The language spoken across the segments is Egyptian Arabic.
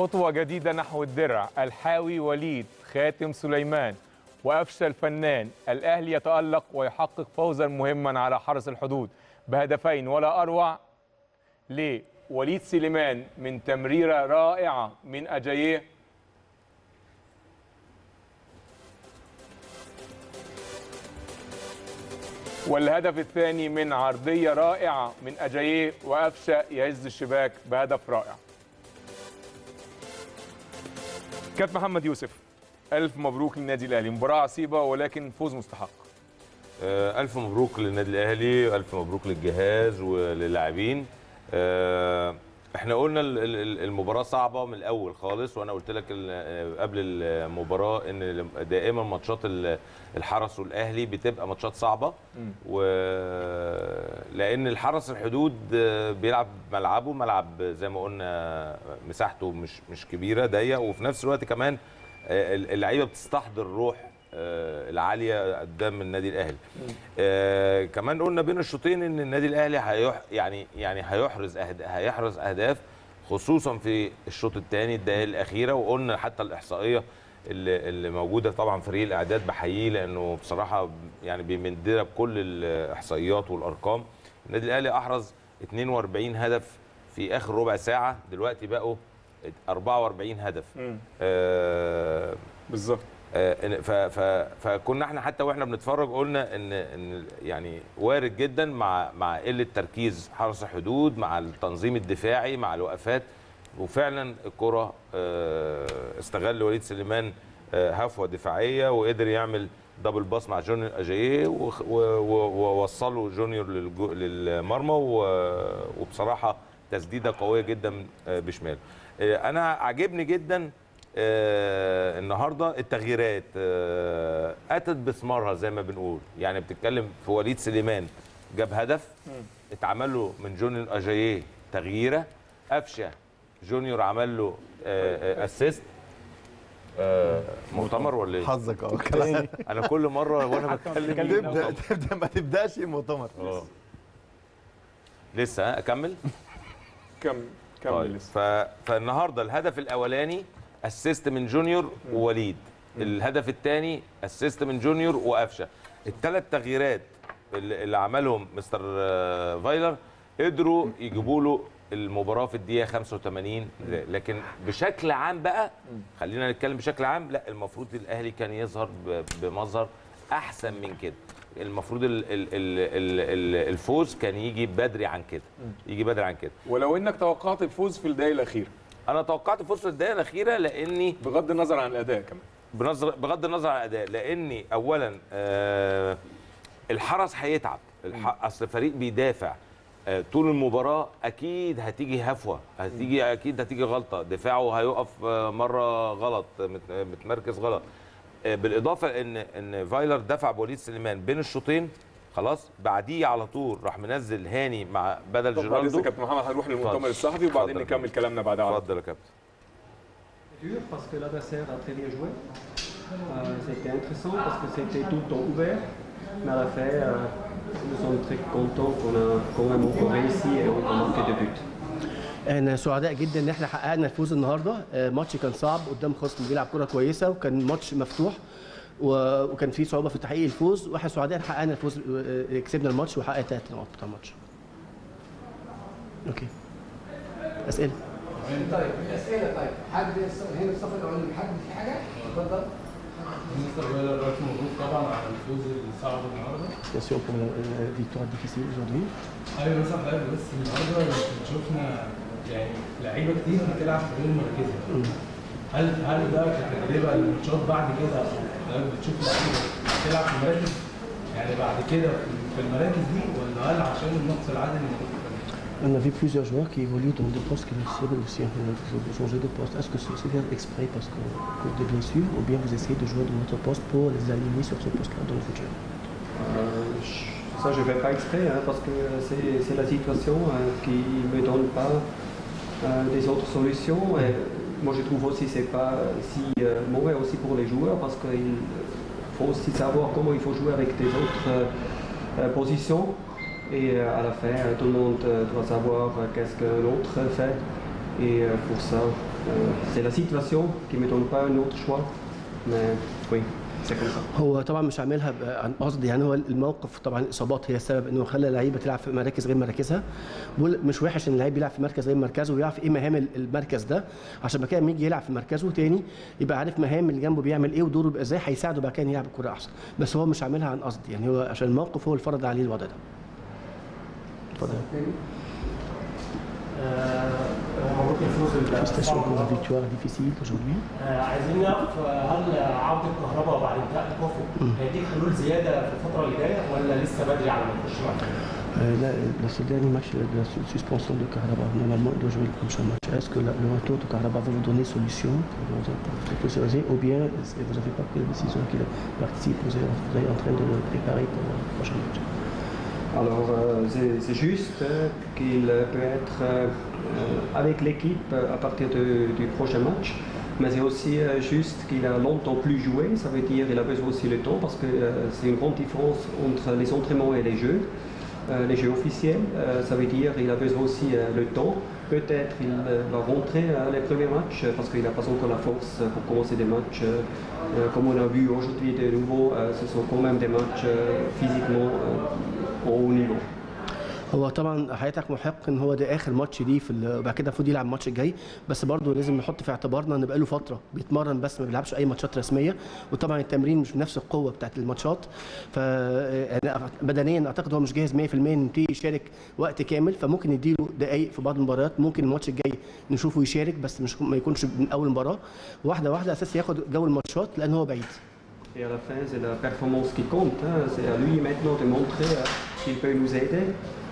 خطوة جديدة نحو الدرع الحاوي وليد خاتم سليمان وأفشى الفنان الأهلي يتألق ويحقق فوزا مهما على حرس الحدود بهدفين ولا أروع لوليد سليمان من تمريرة رائعة من أجاييه والهدف الثاني من عرضية رائعة من أجاييه وأفشى يهز الشباك بهدف رائع كابتن محمد يوسف ألف مبروك للنادي الأهلي مباراة عصيبة ولكن فوز مستحق آه، ألف مبروك للنادي الأهلي ألف مبروك للجهاز وللاعبين آه، احنا قلنا ال- ال- المباراة صعبة من الأول خالص وأنا قلت لك ال- قبل المباراة إن دائما ماتشات ال- الحرس والأهلي بتبقى ماتشات صعبة و لأن الحرس الحدود آه، بيلعب ملعبه ملعب زي ما قلنا مساحته مش مش كبيرة ضيق وفي نفس الوقت كمان آه، اللعيبة بتستحضر روح آه، العاليه قدام النادي الاهلي آه كمان قلنا بين الشوطين ان النادي الاهلي هيح يعني يعني هيحرز أهد... هيحرز اهداف خصوصا في الشوط الثاني الدقائق الاخيره وقلنا حتى الاحصائيه اللي, اللي موجوده طبعا فريق الاعداد بحييه لانه بصراحه يعني بيمدنا بكل الاحصائيات والارقام النادي الاهلي احرز 42 هدف في اخر ربع ساعه دلوقتي بقوا 44 هدف آه بالظبط آه، ف- ف- فكنا احنا حتى واحنا بنتفرج قلنا ان ان يعني وارد جدا مع مع قله تركيز حرس الحدود مع التنظيم الدفاعي مع الوقفات وفعلا الكره آه، استغل وليد سليمان آه، هفوه دفاعيه وقدر يعمل دبل باس مع جونيور اجاييه وخ- و- و- ووصله جونيور للجو- للمرمى و- وبصراحه تسديده قويه جدا آه، بشماله آه، انا عاجبني جدا آه، النهارده التغييرات آه، اتت بثمارها زي ما بنقول يعني بتتكلم في وليد سليمان جاب هدف اتعمل له من جونيور اجاييه تغييره قفشه جونيور عمل له اسيست مؤتمر ولا ايه؟ حظك اه كلام انا كل مره وانا بتكلم تبدا تبدا ما تبداش مؤتمر اه لسه ها اكمل كم كم طيب لسه ف... فالنهارده الهدف الاولاني اسيست من جونيور ووليد الهدف الثاني اسيست من جونيور وقفشه الثلاث تغييرات اللي, اللي عملهم مستر آه، فايلر قدروا يجيبوا له المباراه في الدقيقه 85 لكن بشكل عام بقى خلينا نتكلم بشكل عام لا المفروض الاهلي كان يظهر ب- بمظهر احسن من كده المفروض ال- ال- ال- ال- الفوز كان يجي بدري عن كده يجي بدري عن كده ولو انك توقعت الفوز في الدقائق الاخيره انا توقعت فرصه الدقيقه الاخيره لاني بغض النظر عن الاداء كمان بنظر بغض النظر عن الاداء لاني اولا آه الحرس هيتعب الح... اصل فريق بيدافع آه طول المباراه اكيد هتيجي هفوه هتيجي اكيد هتيجي غلطه دفاعه هيقف آه مره غلط مت... متمركز غلط آه بالاضافه ان ان فايلر دفع بوليد سليمان بين الشوطين خلاص بعديه على طول راح منزل هاني مع بدل طب بعد جيرالدو اذنك كابتن محمد هنروح للمؤتمر اتفضل. الصحفي وبعدين اتفضل. نكمل كلامنا بعدها على طول. اتفضل يا كابتن dur parce que l'adversaire a très bien joué. Euh, c'était intéressant parce que c'était tout le temps ouvert. Mais à la fin, euh, nous sommes très contents qu'on a quand même encore réussi et on a marqué deux buts. احنا سعداء جدا ان احنا حققنا الفوز النهارده آه، ماتش كان صعب قدام خصم بيلعب كره كويسه وكان ماتش مفتوح و- وكان في صعوبه في تحقيق الفوز واحنا سعداء ان حققنا الفوز آه، كسبنا الماتش وحققنا ثلاث نقاط بتاع الماتش اوكي اسئله طيب الاسئله طيب حد هنا الصف الاولاني حد في حاجه؟ اتفضل مستر فايلر الف مبروك طبعا على الفوز الصعب النهارده Bien sûr pour la, la victoire difficile aujourd'hui. ايوه مثلا حضرتك بس النهارده شفنا يعني لعيبه كتير بتلعب في غير مركزها هل هل ده كتجربه للماتشات بعد كده حضرتك بتشوف لعيبه بتلعب في مراكز يعني بعد كده في المراكز دي ولا هل عشان النقص العددي اللي موجود في الفريق؟ On a vu plusieurs joueurs qui évoluent dans des postes qui veulent aussi euh, changer de poste. Est-ce que c'est c'est fait exprès parce que pour des blessures ou bien vous essayez de jouer dans votre poste pour les aligner sur ce poste-là dans le futur Euh, je- ça, je ne fais pas exprès hein, parce que c'est c'est la situation euh, qui ne me donne pas euh, des autres solutions. Et moi, je trouve aussi que ce n'est pas si euh, mauvais aussi pour les joueurs parce qu'il faut aussi savoir comment il faut jouer avec des autres euh, euh, positions. Et euh, à la fin, euh, tout le monde euh, doit savoir euh, qu'est-ce que l'autre fait. Et euh, pour ça, c'est la situation qui ne me donne pas un autre choix. Mais oui, c'est comme ça. هو طبعا مش عاملها ب- عن قصد يعني هو الموقف طبعا الاصابات هي السبب انه خلى اللعيبه تلعب في مراكز غير مراكزها بقول مش وحش ان اللعيب يلعب في مركز غير مركزه ويعرف ايه مهام المركز ده عشان بعد كده لما يجي يلعب في مركزه تاني يبقى عارف مهام اللي جنبه بيعمل ايه ودوره يبقى ازاي هيساعده بعد كده يلعب الكوره احسن بس هو مش عاملها عن قصد يعني هو عشان الموقف هو اللي فرض عليه الوضع ده اتفضل مبروك الفوز Félicitations pour la victoire difficile aujourd'hui. آه، عايزين نعرف آه، هل عودة الكهرباء بعد انتهاء الكوفو هيديك حلول زيادة في الفترة اللي جاية ولا لسه بدري على ما نخش مع الفريق؟ Euh, là, là, ce dernier match de la su- suspension de Karabakh, normalement, il doit jouer le prochain match. Est-ce que la- le retour de Karabakh va vous donner solution pour vous poser, ou bien est-ce que vous n'avez pas pris la décision qu'il participe, vous êtes, vous êtes en train de le préparer pour le prochain match Alors, euh, c'est- c'est juste euh, qu'il peut être euh, euh, avec l'équipe euh, à partir de- du prochain match. Mais c'est aussi euh, juste qu'il a longtemps plus joué, ça veut dire qu'il a besoin aussi de temps parce que euh, c'est une grande différence entre les entraînements et les jeux. Euh, les jeux officiels, euh, ça veut dire qu'il a besoin aussi euh, le temps. Peut-être il euh, va rentrer à les premiers matchs euh, parce qu'il n'a pas encore la force euh, pour commencer des matchs. euh, euh, comme on a vu aujourd'hui de nouveau, euh, ce sont quand même des matchs euh, physiquement euh, au haut niveau. هو طبعا حياتك محق ان هو ده اخر ماتش ليه في ال- وبعد كده المفروض يلعب الماتش الجاي بس برضه لازم نحط في اعتبارنا ان بقاله فتره بيتمرن بس ما بيلعبش اي ماتشات رسميه وطبعا التمرين مش بنفس القوه بتاعت الماتشات ف أنا بدنيا اعتقد هو مش جاهز 100% انه يبتدي يشارك وقت كامل فممكن نديله دقائق في بعض المباريات ممكن الماتش الجاي نشوفه يشارك بس مش ما يكونش من اول مباراه واحده واحده اساس ياخد جو الماتشات لان هو بعيد Et à la fin, c'est la performance qui compte. hein. C'est à lui maintenant de montrer euh, qu'il peut nous aider.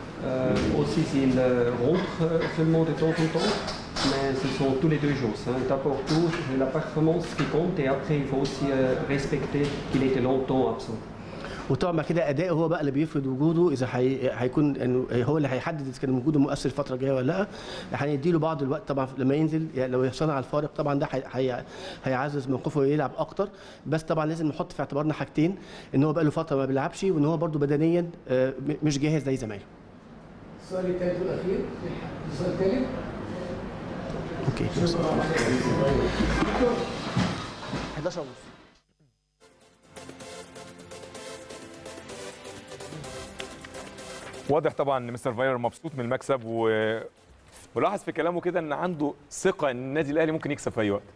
Euh, aussi s'il euh, rentre euh, seulement de temps en temps. Mais ce sont tous les deux choses. Hein. D'abord tout, c'est la performance qui compte et après il faut aussi euh, respecter qu'il était longtemps absent. وطبعا بعد كده اداء هو بقى اللي بيفرض وجوده اذا حي... هيكون انه هو اللي هيحدد اذا كان وجوده مؤثر الفتره الجايه ولا لا هنديله بعض الوقت طبعا لما ينزل يعني لو صنع الفارق طبعا ده هي... هي... هيعزز موقفه يلعب اكتر بس طبعا لازم نحط في اعتبارنا حاجتين ان هو بقى له فتره ما بيلعبش وان هو برده بدنيا آه، م- مش جاهز زي زمايله السؤال الثالث والاخير السؤال الثالث اوكي 11 ونص واضح طبعا ان مستر فايلر مبسوط من المكسب و ولاحظ في كلامه كده ان عنده ثقه ان النادي الاهلي ممكن يكسب في اي وقت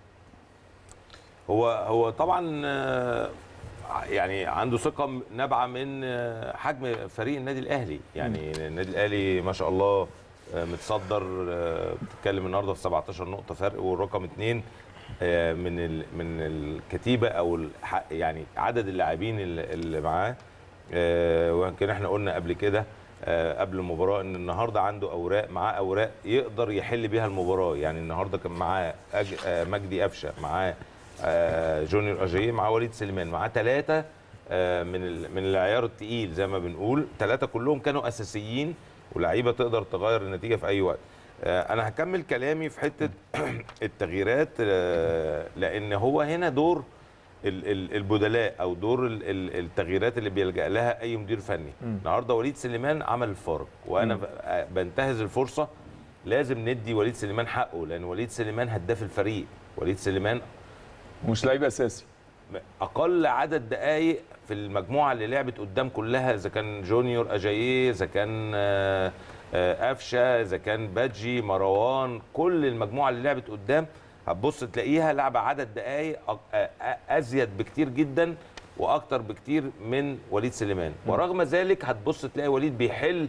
هو هو طبعا آه، يعني عنده ثقه نابعه من آه، حجم فريق النادي الاهلي يعني النادي الاهلي ما شاء الله آه، متصدر آه، بتتكلم النهارده في 17 نقطه فرق والرقم اثنين آه، من ال- من الكتيبه او الح- يعني عدد اللاعبين اللي اللي معاه آه، ويمكن احنا قلنا قبل كده آه، قبل المباراه ان النهارده عنده اوراق معاه اوراق يقدر يحل بيها المباراه يعني النهارده كان معاه أج- آه، مجدي قفشه معاه آه، جونيور اجاي معاه وليد سليمان معاه ثلاثه من ال- من العيار التقيل زي ما بنقول ثلاثه كلهم كانوا اساسيين ولاعيبه تقدر تغير النتيجه في اي وقت آه، انا هكمل كلامي في حته التغييرات آه، لان هو هنا دور ال- ال- البدلاء او دور ال- ال- التغييرات اللي بيلجا لها اي مدير فني النهارده وليد سليمان عمل الفارق وانا ب- آه، بنتهز الفرصه لازم ندي وليد سليمان حقه لان وليد سليمان هداف الفريق وليد سليمان ومش لعيب اساسي اقل عدد دقائق في المجموعه اللي لعبت قدام كلها اذا كان جونيور اجاييه اذا كان آه، آه، قفشه اذا كان بادجي مروان كل المجموعه اللي لعبت قدام هتبص تلاقيها لعبه عدد دقائق أ- أ- ازيد بكتير جدا واكتر بكتير من وليد سليمان ورغم ذلك هتبص تلاقي وليد بيحل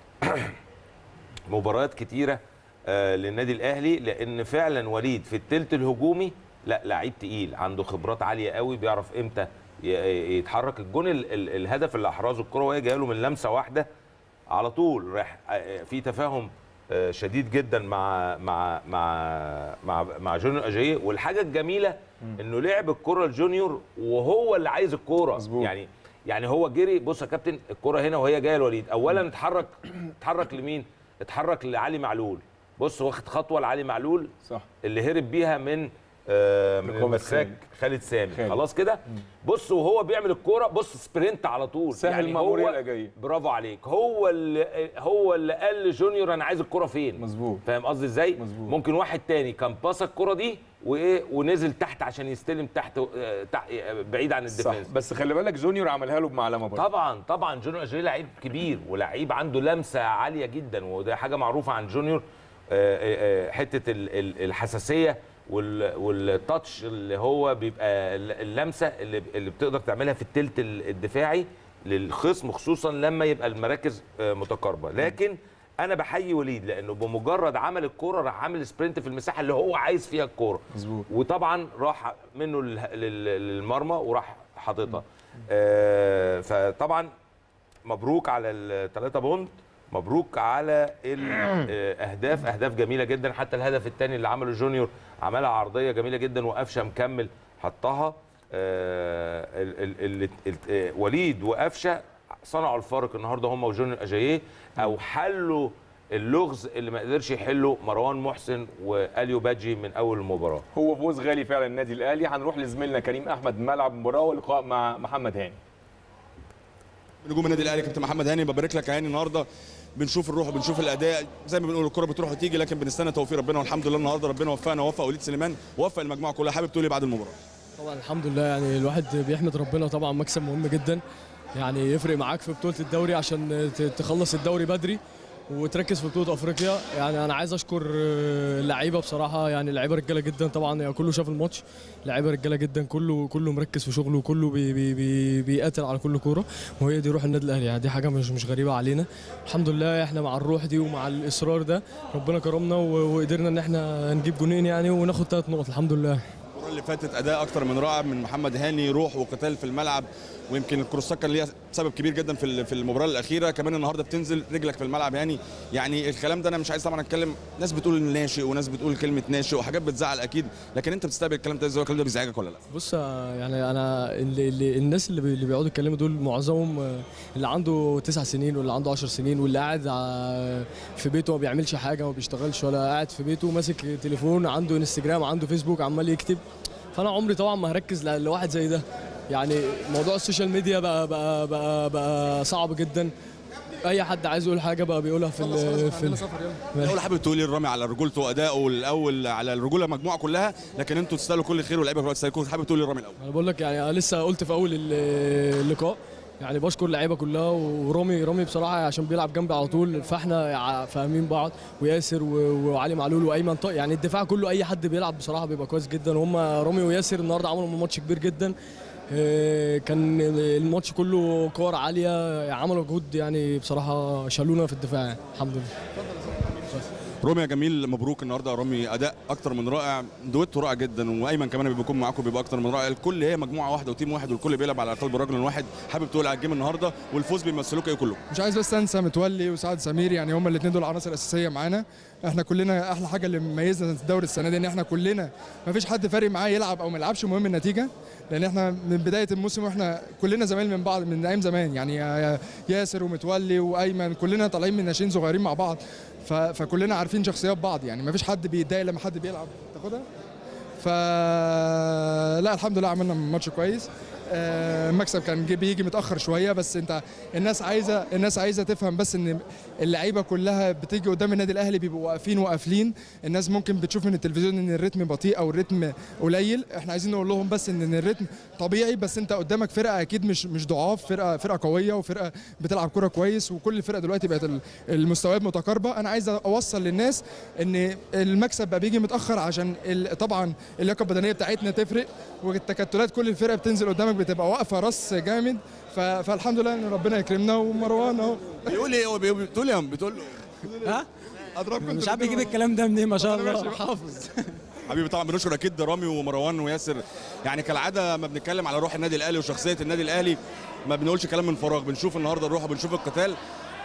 مباريات كتيره آه، للنادي الاهلي لان فعلا وليد في التلت الهجومي لا لعيب تقيل عنده خبرات عاليه قوي بيعرف امتى ي- يتحرك الجون ال ال الهدف اللي احرزه الكره وهي جايه له من لمسه واحده على طول راح آه، في تفاهم آه، شديد جدا مع مع مع مع مع جونيور اجاييه والحاجه الجميله انه لعب الكره لجونيور وهو اللي عايز الكوره مظبوط. يعني يعني هو جري بص يا كابتن الكره هنا وهي جايه لوليد اولا اتحرك اتحرك لمين اتحرك لعلي معلول بص واخد خطوه لعلي معلول صح اللي هرب بيها من آه، من نقابة المساك خالد. خالد سامي خالد. خلاص كده بص وهو بيعمل الكوره بص سبرنت على طول سهل المأمورية هو الأجاية. برافو عليك هو اللي هو اللي قال لجونيور انا عايز الكوره فين مظبوط. فاهم قصدي ازاي مظبوط. ممكن واحد تاني كان باص الكوره دي وايه ونزل تحت عشان يستلم تحت آه، تحت آه، بعيد عن صح الديفنس بس خلي بالك جونيور عملها له بمعلمه برضه طبعا طبعا جونيور اجاي لعيب كبير ولعيب عنده لمسه عاليه جدا وده حاجه معروفه عن جونيور آه، آه، آه، حته ال- ال- الحساسيه وال- والتاتش اللي هو بيبقى الل- اللمسه اللي اللي بتقدر تعملها في التلت ال- الدفاعي للخصم خصوصا لما يبقى المراكز آه، متقاربه لكن انا بحيي وليد لانه بمجرد عمل الكوره راح عامل سبرنت في المساحه اللي هو عايز فيها الكوره مظبوط. وطبعا راح منه لل- لل- للمرمى وراح حاططها آه، فطبعا مبروك على الثلاثة بوند مبروك على الاهداف اهداف جميله جدا حتى الهدف الثاني اللي عمله جونيور عملها عرضيه جميله جدا وقفشه مكمل حطها آه، ال- ال- ال- ال- آه، وليد وقفشه صنعوا الفارق النهارده هم وجونيور اجاييه او حلوا اللغز اللي ما قدرش يحله مروان محسن واليو باجي من اول المباراه هو فوز غالي فعلا النادي الاهلي هنروح لزميلنا كريم احمد ملعب المباراه واللقاء مع محمد هاني نجوم النادي الاهلي كابتن محمد هاني ببارك لك يا هاني النهارده بنشوف الروح وبنشوف الاداء زي ما بنقول الكره بتروح وتيجي لكن بنستنى توفيق ربنا والحمد لله النهارده ربنا وفقنا ووفق وليد سليمان ووفق المجموعه كلها حابب تقول ايه بعد المباراه طبعا الحمد لله يعني الواحد بيحمد ربنا طبعا مكسب مهم جدا يعني يفرق معاك في بطوله الدوري عشان ت- تخلص الدوري بدري وتركز في بطوله افريقيا يعني انا عايز اشكر آه، اللعيبه بصراحه يعني اللعيبه رجاله جدا طبعا يعني كله شاف الماتش لعيبه رجاله جدا كله كله مركز في شغله وكله بي بي بي بيقاتل على كل كوره وهي دي روح النادي الاهلي يعني دي حاجه مش مش غريبه علينا الحمد لله احنا مع الروح دي ومع الاصرار ده ربنا كرمنا و- وقدرنا ان احنا نجيب جونين يعني وناخد ثلاث نقط الحمد لله المباراه اللي فاتت اداء اكتر من رائع من محمد هاني روح وقتال في الملعب ويمكن الكروسات كان ليها سبب كبير جدا في ال- في المباراه الاخيره كمان النهارده بتنزل رجلك في الملعب هاني يعني الكلام ده انا مش عايز طبعا اتكلم ناس بتقول ناشئ وناس بتقول كلمه ناشئ وحاجات بتزعل اكيد لكن انت بتستقبل الكلام ده ازاي الكلام ده بيزعجك ولا لا بص آه، يعني انا اللي اللي الناس اللي, بي- اللي بيقعدوا يتكلموا دول معظمهم آه، اللي عنده تسع سنين واللي عنده 10 سنين واللي قاعد آه، في بيته ما بيعملش حاجه ما بيشتغلش ولا قاعد في بيته ماسك تليفون عنده انستجرام عنده فيسبوك عمال يكتب فانا عمري طبعا ما هركز ل- لواحد زي ده يعني موضوع السوشيال ميديا بقى بقى بقى, بقى صعب جدا اي حد عايز يقول حاجه بقى بيقولها في ال في ال الاول حابب تقول ايه الرامي على رجولته وادائه الاول على الرجوله مجموعه كلها لكن انتوا تستاهلوا كل خير واللعيبه كلها تستاهلوا حابب تقول ايه الرامي الاول انا بقول لك يعني أنا لسه قلت في اول ال- اللقاء يعني بشكر اللعيبه كلها ورامي رامي بصراحه عشان بيلعب جنبي على طول فاحنا ع- فاهمين بعض وياسر و- وعلي معلول وايمن طارق يعني الدفاع كله اي حد بيلعب بصراحه بيبقى كويس جدا وهم رامي وياسر النهارده عملوا ماتش كبير جدا آه، كان الماتش كله كور عاليه عملوا جهود يعني بصراحه شالونا في الدفاع يعني. الحمد لله رامي يا جميل مبروك النهارده يا رامي اداء اكتر من رائع دويتو رائع جدا وايمن كمان بيكون معاكم بيبقى اكتر من رائع الكل هي مجموعه واحده وتيم واحد والكل بيلعب على قلب رجل واحد حابب تقول على الجيم النهارده والفوز بيمثلوك ايه كلكم مش عايز بس انسى متولي وسعد سمير يعني هما الاثنين دول عناصر اساسيه معانا احنا كلنا احلى حاجه اللي مميزنا في الدوري السنه دي ان احنا كلنا ما فيش حد فارق معاه يلعب او ما يلعبش مهم النتيجه لان احنا من بدايه الموسم واحنا كلنا زمايل من بعض من ايام زمان يعني يا- ياسر ومتولي وايمن كلنا طالعين من ناشئين صغيرين مع بعض ف- فكلنا عارفين شخصيات بعض يعني ما فيش حد بيتضايق لما حد بيلعب تاخدها فلا الحمد لله عملنا ماتش كويس آه، المكسب كان جي- بيجي متاخر شويه بس انت الناس عايزه الناس عايزه تفهم بس ان اللعيبه كلها بتيجي قدام النادي الاهلي بيبقوا واقفين وقافلين الناس ممكن بتشوف من التلفزيون ان الريتم بطيء او الريتم قليل احنا عايزين نقول لهم بس ان إن الريتم طبيعي بس انت قدامك فرقه اكيد مش مش ضعاف فرقه فرقه قويه وفرقه بتلعب كوره كويس وكل الفرق دلوقتي بقت ال- المستويات متقاربه انا عايز اوصل للناس ان المكسب بقى بيجي متاخر عشان ال- طبعا اللياقه البدنيه بتاعتنا تفرق والتكتلات كل الفرق بتنزل قدامك بتبقى واقفه راس جامد ف- فالحمد لله ان ربنا يكرمنا ومروان اهو بيقول ايه هو بيقول- بتقول ايه بتقول له ها اضربكم مش عارف يجيب الكلام ده منين ما شاء الله حافظ حبيبي طبعا بنشكر اكيد رامي ومروان وياسر يعني كالعاده ما بنتكلم على روح النادي الاهلي وشخصيه النادي الاهلي ما بنقولش كلام من فراغ بنشوف النهارده الروح وبنشوف القتال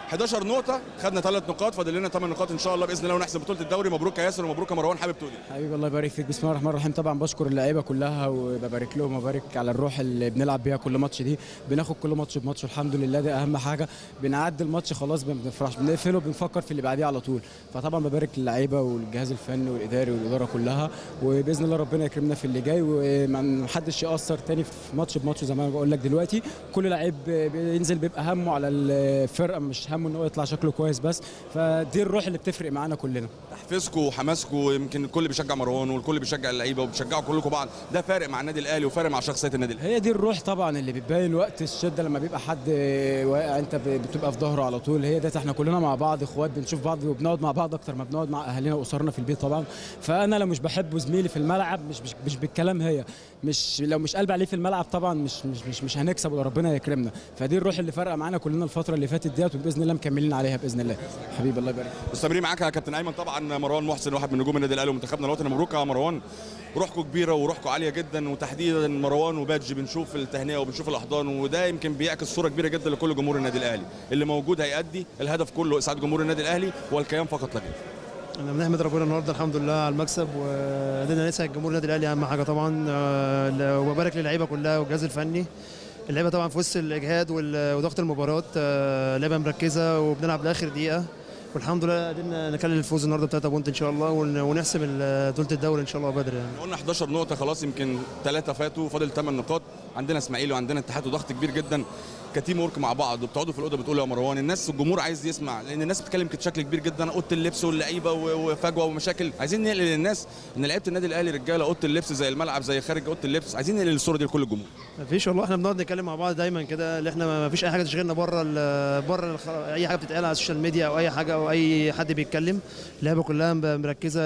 11 نقطه خدنا ثلاث نقاط فاضل لنا 8 نقاط ان شاء الله باذن الله ونحسم بطوله الدوري مبروك يا ياسر ومبروك يا مروان حابب تقول ايه حبيبي الله يبارك فيك بسم الله الرحمن الرحيم طبعا بشكر اللعيبه كلها وببارك لهم وبارك على الروح اللي بنلعب بيها كل ماتش دي بناخد كل ماتش بماتش الحمد لله ده اهم حاجه بنعدي الماتش خلاص ما بنفرحش بنقفله بنفكر في اللي بعديه على طول فطبعا ببارك للعيبه والجهاز الفني والاداري والاداره كلها وباذن الله ربنا يكرمنا في اللي جاي ومحدش ياثر تاني في ماتش بماتش زي ما انا بقول لك دلوقتي كل لعيب بينزل بيبقى همه على الفرقه مش همه ان هو يطلع شكله كويس بس فدي الروح اللي بتفرق معانا كلنا تحفيزكم وحماسكم يمكن الكل بيشجع مروان والكل بيشجع اللعيبه وبتشجعوا كلكم بعض ده فارق مع النادي الاهلي وفارق مع شخصيه النادي الاهلي هي دي الروح طبعا اللي بتبين وقت الشده لما بيبقى حد واقع انت بتبقى في ظهره على طول هي ده احنا كلنا مع بعض اخوات بنشوف بعض وبنقعد مع بعض اكتر ما بنقعد مع اهالينا واسرنا في البيت طبعا فانا لو مش بحب زميلي في الملعب مش مش, مش بالكلام هي مش لو مش قلب عليه في الملعب طبعا مش مش مش, مش هنكسب ولا ربنا يكرمنا فدي الروح اللي فارقه معانا كلنا الفتره اللي فاتت ديت وباذن الله مكملين عليها باذن الله حبيبي الله يبارك مستمرين معاك يا كابتن ايمن طبعا مروان محسن واحد من نجوم النادي الاهلي ومنتخبنا الوطني مبروك يا مروان روحكم كبيره وروحكم عاليه جدا وتحديدا مروان وبادجي بنشوف التهنئه وبنشوف الاحضان وده يمكن بيعكس صوره كبيره جدا لكل جمهور النادي الاهلي اللي موجود هيأدي الهدف كله اسعاد جمهور النادي الاهلي والكيان فقط لا غير احنا بنحمد ربنا النهارده الحمد لله على المكسب وقدرنا نسعد جمهور النادي الاهلي اهم حاجه طبعا آه، وببارك للعيبه كلها والجهاز الفني اللعيبه طبعا في وسط الاجهاد وال- وضغط المباراه آه، لعيبه مركزه وبنلعب لاخر دقيقه والحمد لله قدرنا نكلل الفوز النهارده ب 3 بونت ان شاء الله ون- ونحسم ال- بطوله الدوري ان شاء الله بدري يعني قلنا 11 نقطه خلاص يمكن ثلاثه فاتوا فاضل 8 نقاط عندنا اسماعيلي وعندنا اتحاد وضغط كبير جدا كتيم ورك مع بعض وبتقعدوا في الاوضه بتقولوا يا مروان الناس الجمهور عايز يسمع لان الناس بتتكلم بشكل كبير جدا اوضه اللبس واللعيبه و- وفجوه ومشاكل عايزين نقل للناس ان لعيبه النادي الاهلي رجاله اوضه اللبس زي الملعب زي خارج اوضه اللبس عايزين نقل الصوره دي لكل الجمهور مفيش والله احنا بنقعد نتكلم مع بعض دايما كده اللي احنا ما فيش اي حاجه تشغلنا بره ال- بره الخ- اي حاجه بتتقال على السوشيال ميديا او اي حاجه او اي حد بيتكلم اللعبه كلها م- مركزه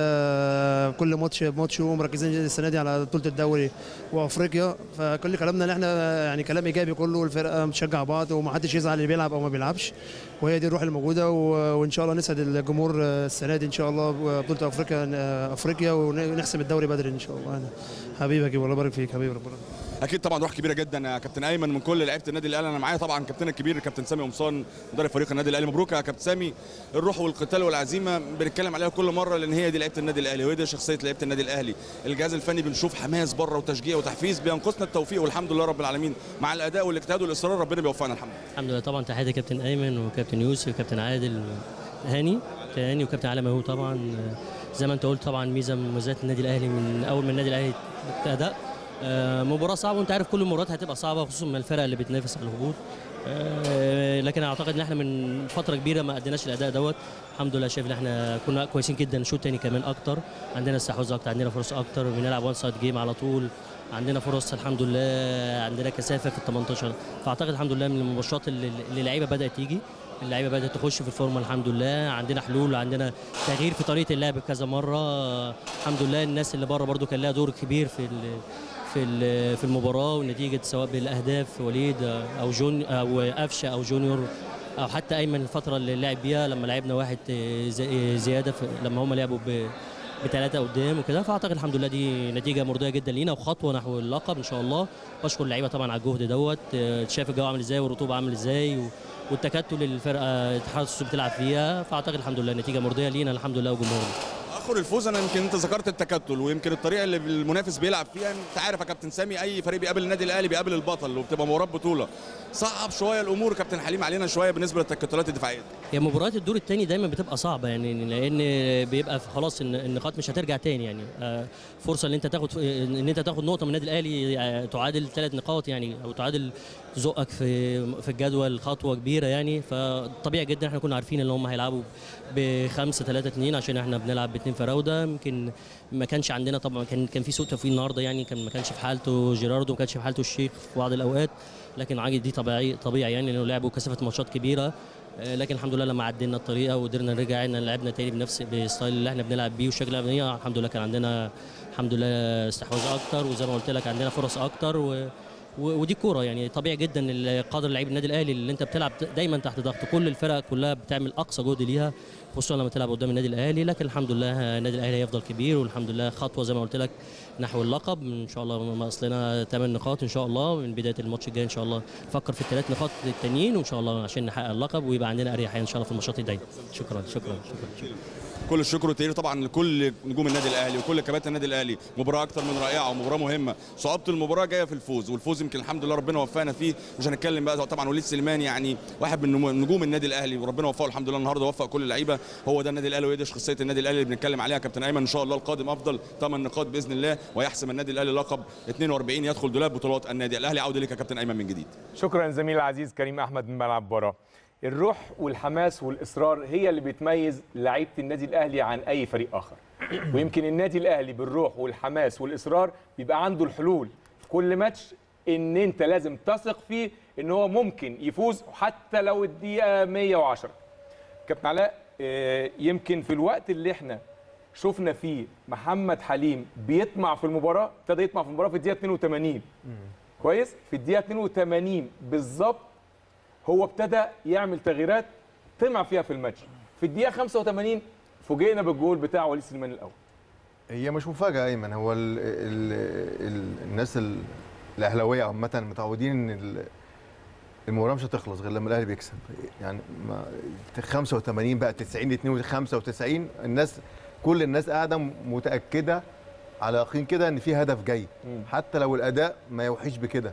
كل ماتش بماتشه ومركزين السنه دي على بطوله الدوري وافريقيا فكل كلامنا ان احنا يعني كلام ايجابي كله والفرقه بتشجع بعض ومحدش يزعل اللي بيلعب او ما بيلعبش وهي دي الروح الموجوده و- وان شاء الله نسعد الجمهور السنه دي ان شاء الله بطوله افريقيا افريقيا ونحسم الدوري بدري ان شاء الله حبيبك والله يبارك فيك حبيبي ربنا اكيد طبعا روح كبيره جدا يا كابتن ايمن من كل لعيبه النادي الاهلي انا معايا طبعا كابتن الكبير كابتن سامي قمصان مدرب فريق النادي الاهلي مبروك يا كابتن سامي الروح والقتال والعزيمه بنتكلم عليها كل مره لان هي دي لعيبه النادي الاهلي وهي دي شخصيه لعيبه النادي الاهلي الجهاز الفني بنشوف حماس بره وتشجيع وتحفيز بينقصنا التوفيق والحمد لله رب العالمين مع الاداء والاجتهاد والاصرار ربنا بيوفقنا الحمد لله الحمد لله طبعا تحياتي كابتن ايمن وكابتن يوسف وكابتن عادل هاني هاني وكابتن علي مهو طبعا زي ما انت قلت طبعا ميزه من مميزات النادي الاهلي من اول ما النادي الاهلي ابتدى آه، مباراه صعبه وانت عارف كل المباريات هتبقى صعبه خصوصا من الفرق اللي بتنافس على الهبوط آه، لكن اعتقد ان احنا من فتره كبيره ما اديناش الاداء دوت الحمد لله شايف ان احنا كنا كويسين جدا شوط تاني كمان اكتر عندنا استحواذ اكتر عندنا فرص اكتر بنلعب وان سايد جيم على طول عندنا فرص الحمد لله عندنا كثافه في ال 18 فاعتقد الحمد لله من المباريات اللي اللي اللعيبه بدات تيجي اللعيبه بدات تخش في الفورمه الحمد لله عندنا حلول عندنا تغيير في طريقه اللعب كذا مره الحمد لله الناس اللي بره برده كان لها دور كبير في ال في ال- في المباراه والنتيجه سواء بالاهداف وليد او جون او قفشه او جونيور او حتى ايمن الفتره اللي لعب بيها لما لعبنا واحد زي- زياده في لما هم لعبوا ب بثلاثه قدام وكده فاعتقد الحمد لله دي نتيجه مرضيه جدا لينا وخطوه نحو اللقب ان شاء الله بشكر اللعيبه طبعا على الجهد دوت آه، شايف الجو عامل ازاي والرطوبه عامل ازاي و- والتكتل اللي الفرقه اتحاد السوق بتلعب فيها فاعتقد الحمد لله نتيجه مرضيه لينا الحمد لله وجمهورنا اخر الفوز انا يمكن انت ذكرت التكتل ويمكن الطريقه اللي المنافس بيلعب فيها انت عارف يا كابتن سامي اي فريق بيقابل النادي الاهلي بيقابل البطل وبتبقى مباراه بطوله صعب شويه الامور كابتن حليم علينا شويه بالنسبه للتكتلات الدفاعيه هي مباريات الدور الثاني دايما بتبقى صعبه يعني لان بيبقى في- خلاص إن النقاط مش هترجع تاني يعني آه، فرصه ان انت تاخد ان انت تاخد نقطه من النادي الاهلي آه، تعادل ثلاث نقاط يعني او تعادل تزقك في في الجدول خطوه كبيره يعني فطبيعي جدا احنا كنا عارفين ان هم هيلعبوا بخمسة ثلاثة اتنين عشان احنا بنلعب باثنين فراوده يمكن ما كانش عندنا طبعا كان كان في سوء توفيق النهارده يعني كان ما كانش في حالته جيراردو ما كانش في حالته الشيخ في بعض الاوقات لكن عادي دي طبيعي طبيعي يعني لانه لعبوا كثافه ماتشات كبيره آه، لكن الحمد لله لما عدينا الطريقه وقدرنا نرجع إن لعبنا تاني بنفس بالستايل اللي احنا بنلعب بيه والشكل اللي بنلعب بيه الحمد لله كان عندنا الحمد لله استحواذ اكتر وزي ما قلت لك عندنا فرص اكتر و و- ودي كوره يعني طبيعي جدا ال- قدر لعيب النادي الاهلي اللي انت بتلعب دايما تحت ضغط كل الفرق كلها بتعمل اقصى جهد ليها خصوصا لما تلعب قدام النادي الاهلي لكن الحمد لله النادي الاهلي هيفضل كبير والحمد لله خطوه زي ما قلت لك نحو اللقب ان شاء الله ناقص لنا 8 نقاط ان شاء الله من بدايه الماتش الجاي ان شاء الله نفكر في الثلاث نقاط التانيين وان شاء الله عشان نحقق اللقب ويبقى عندنا اريحيه ان شاء الله في الماتشات الجايه شكرا شكرا شكرا, شكرا. كل الشكر والتقدير طبعا لكل نجوم النادي الاهلي وكل كباتن النادي الاهلي مباراه اكتر من رائعه ومباراه مهمه صعوبه المباراه جايه في الفوز والفوز يمكن الحمد لله ربنا وفقنا فيه مش هنتكلم بقى طبعا وليد سليمان يعني واحد من نمو- نجوم النادي الاهلي وربنا وفقه الحمد لله النهارده وفق كل اللعيبه هو ده النادي الاهلي ويدش خاصيه النادي الاهلي اللي بنتكلم عليها كابتن ايمن ان شاء الله القادم افضل 8 نقاط باذن الله ويحسم النادي الاهلي لقب 42 يدخل دولاب بطولات النادي الاهلي عوده ليك يا كابتن ايمن من جديد شكرا زميلي العزيز كريم احمد من ملعب برا الروح والحماس والاصرار هي اللي بتميز لعيبه النادي الاهلي عن اي فريق اخر ويمكن النادي الاهلي بالروح والحماس والاصرار بيبقى عنده الحلول في كل ماتش ان انت لازم تثق فيه ان هو ممكن يفوز حتى لو الدقيقه 110 كابتن علاء آه، يمكن في الوقت اللي احنا شفنا فيه محمد حليم بيطمع في المباراه ابتدى يطمع في المباراه في الدقيقه 82 كويس في الدقيقه 82 بالظبط هو ابتدى يعمل تغييرات طمع فيها في الماتش في الدقيقه 85 فوجئنا بالجول بتاع وليد سليمان الاول هي مش مفاجاه ايمن هو ال ال ال الناس ال- الاهلاويه عامه متعودين ان ال- المباراه مش هتخلص غير لما الاهلي بيكسب يعني ما 85 بقى 90 2 95 الناس كل الناس قاعده متاكده على يقين كده ان في هدف جاي حتى لو الاداء ما يوحيش بكده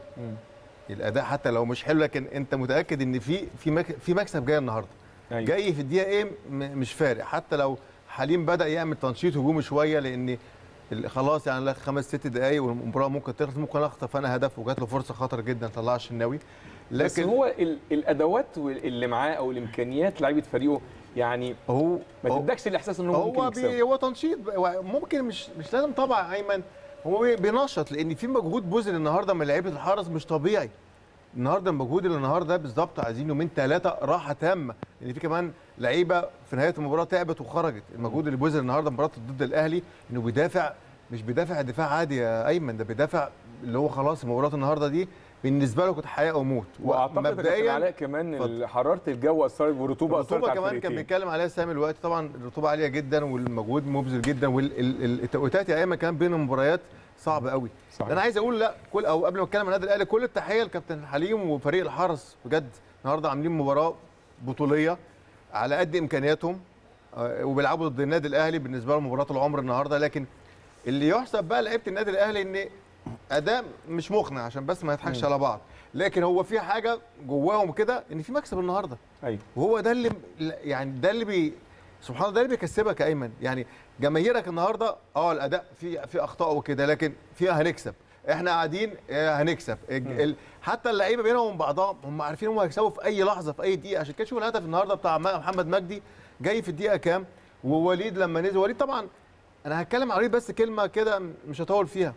الاداء حتى لو مش حلو لكن انت متاكد ان في في مك في مكسب جاي النهارده أيوة. جاي في الدقيقه ايه م- مش فارق حتى لو حليم بدا يعمل تنشيط هجومي شويه لان ال- خلاص يعني لك خمس ست دقائق والمباراه ممكن تخلص ممكن اخطف انا هدف وجات له فرصه خطر جدا طلعها الشناوي لكن بس لكن هو ال- الادوات اللي معاه او الامكانيات لعيبه فريقه يعني هو ما هو- تدكش الاحساس ان هو ممكن هو يكسب بي هو تنشيط هو ممكن مش مش لازم طبعا ايمن هو بي- بينشط لان في مجهود بذل النهارده من لعيبه الحرس مش طبيعي النهارده المجهود اللي النهارده بالظبط عايزين يومين ثلاثه راحه تامه لان في كمان لعيبه في نهايه المباراه تعبت وخرجت المجهود اللي بذل النهارده مباراه ضد الاهلي انه بيدافع مش بيدافع دفاع عادي يا ايمن ده بيدافع اللي هو خلاص مباراه النهارده دي بالنسبه له كانت حياه او موت واعتقد يا كابتن علاء كمان اتفضل. حراره الجو اثرت والرطوبه اثرت الرطوبه على كمان كان الفريقين بيتكلم عليها سامي الوقت طبعا الرطوبه عاليه جدا والمجهود مبذل جدا والتوقيتات يا ايمن كمان بين المباريات صعب قوي صحيح. انا عايز اقول لا كل او قبل ما اتكلم عن النادي الاهلي كل التحيه لكابتن حليم وفريق الحرس بجد النهارده عاملين مباراه بطوليه على قد امكانياتهم آه، وبيلعبوا ضد النادي الاهلي بالنسبه لهم مباراه العمر النهارده لكن اللي يحسب بقى لعيبه النادي الاهلي ان اداء مش مقنع عشان بس ما نضحكش مم. على بعض لكن هو في حاجه جواهم كده ان في مكسب النهارده ايوه وهو ده اللي يعني ده اللي بي سبحان الله ده اللي بيكسبك يا ايمن يعني جماهيرك النهارده اه الاداء في في اخطاء وكده لكن فيها هنكسب احنا قاعدين آه، هنكسب الج- ال- حتى اللعيبه بينهم وبين بعضهم هم عارفين هم هيكسبوا في اي لحظه في اي دقيقه عشان كده شوف الهدف النهارده بتاع م- محمد مجدي جاي في الدقيقه كام ووليد لما نزل وليد طبعا انا هتكلم على وليد بس كلمه كده م- مش هطول فيها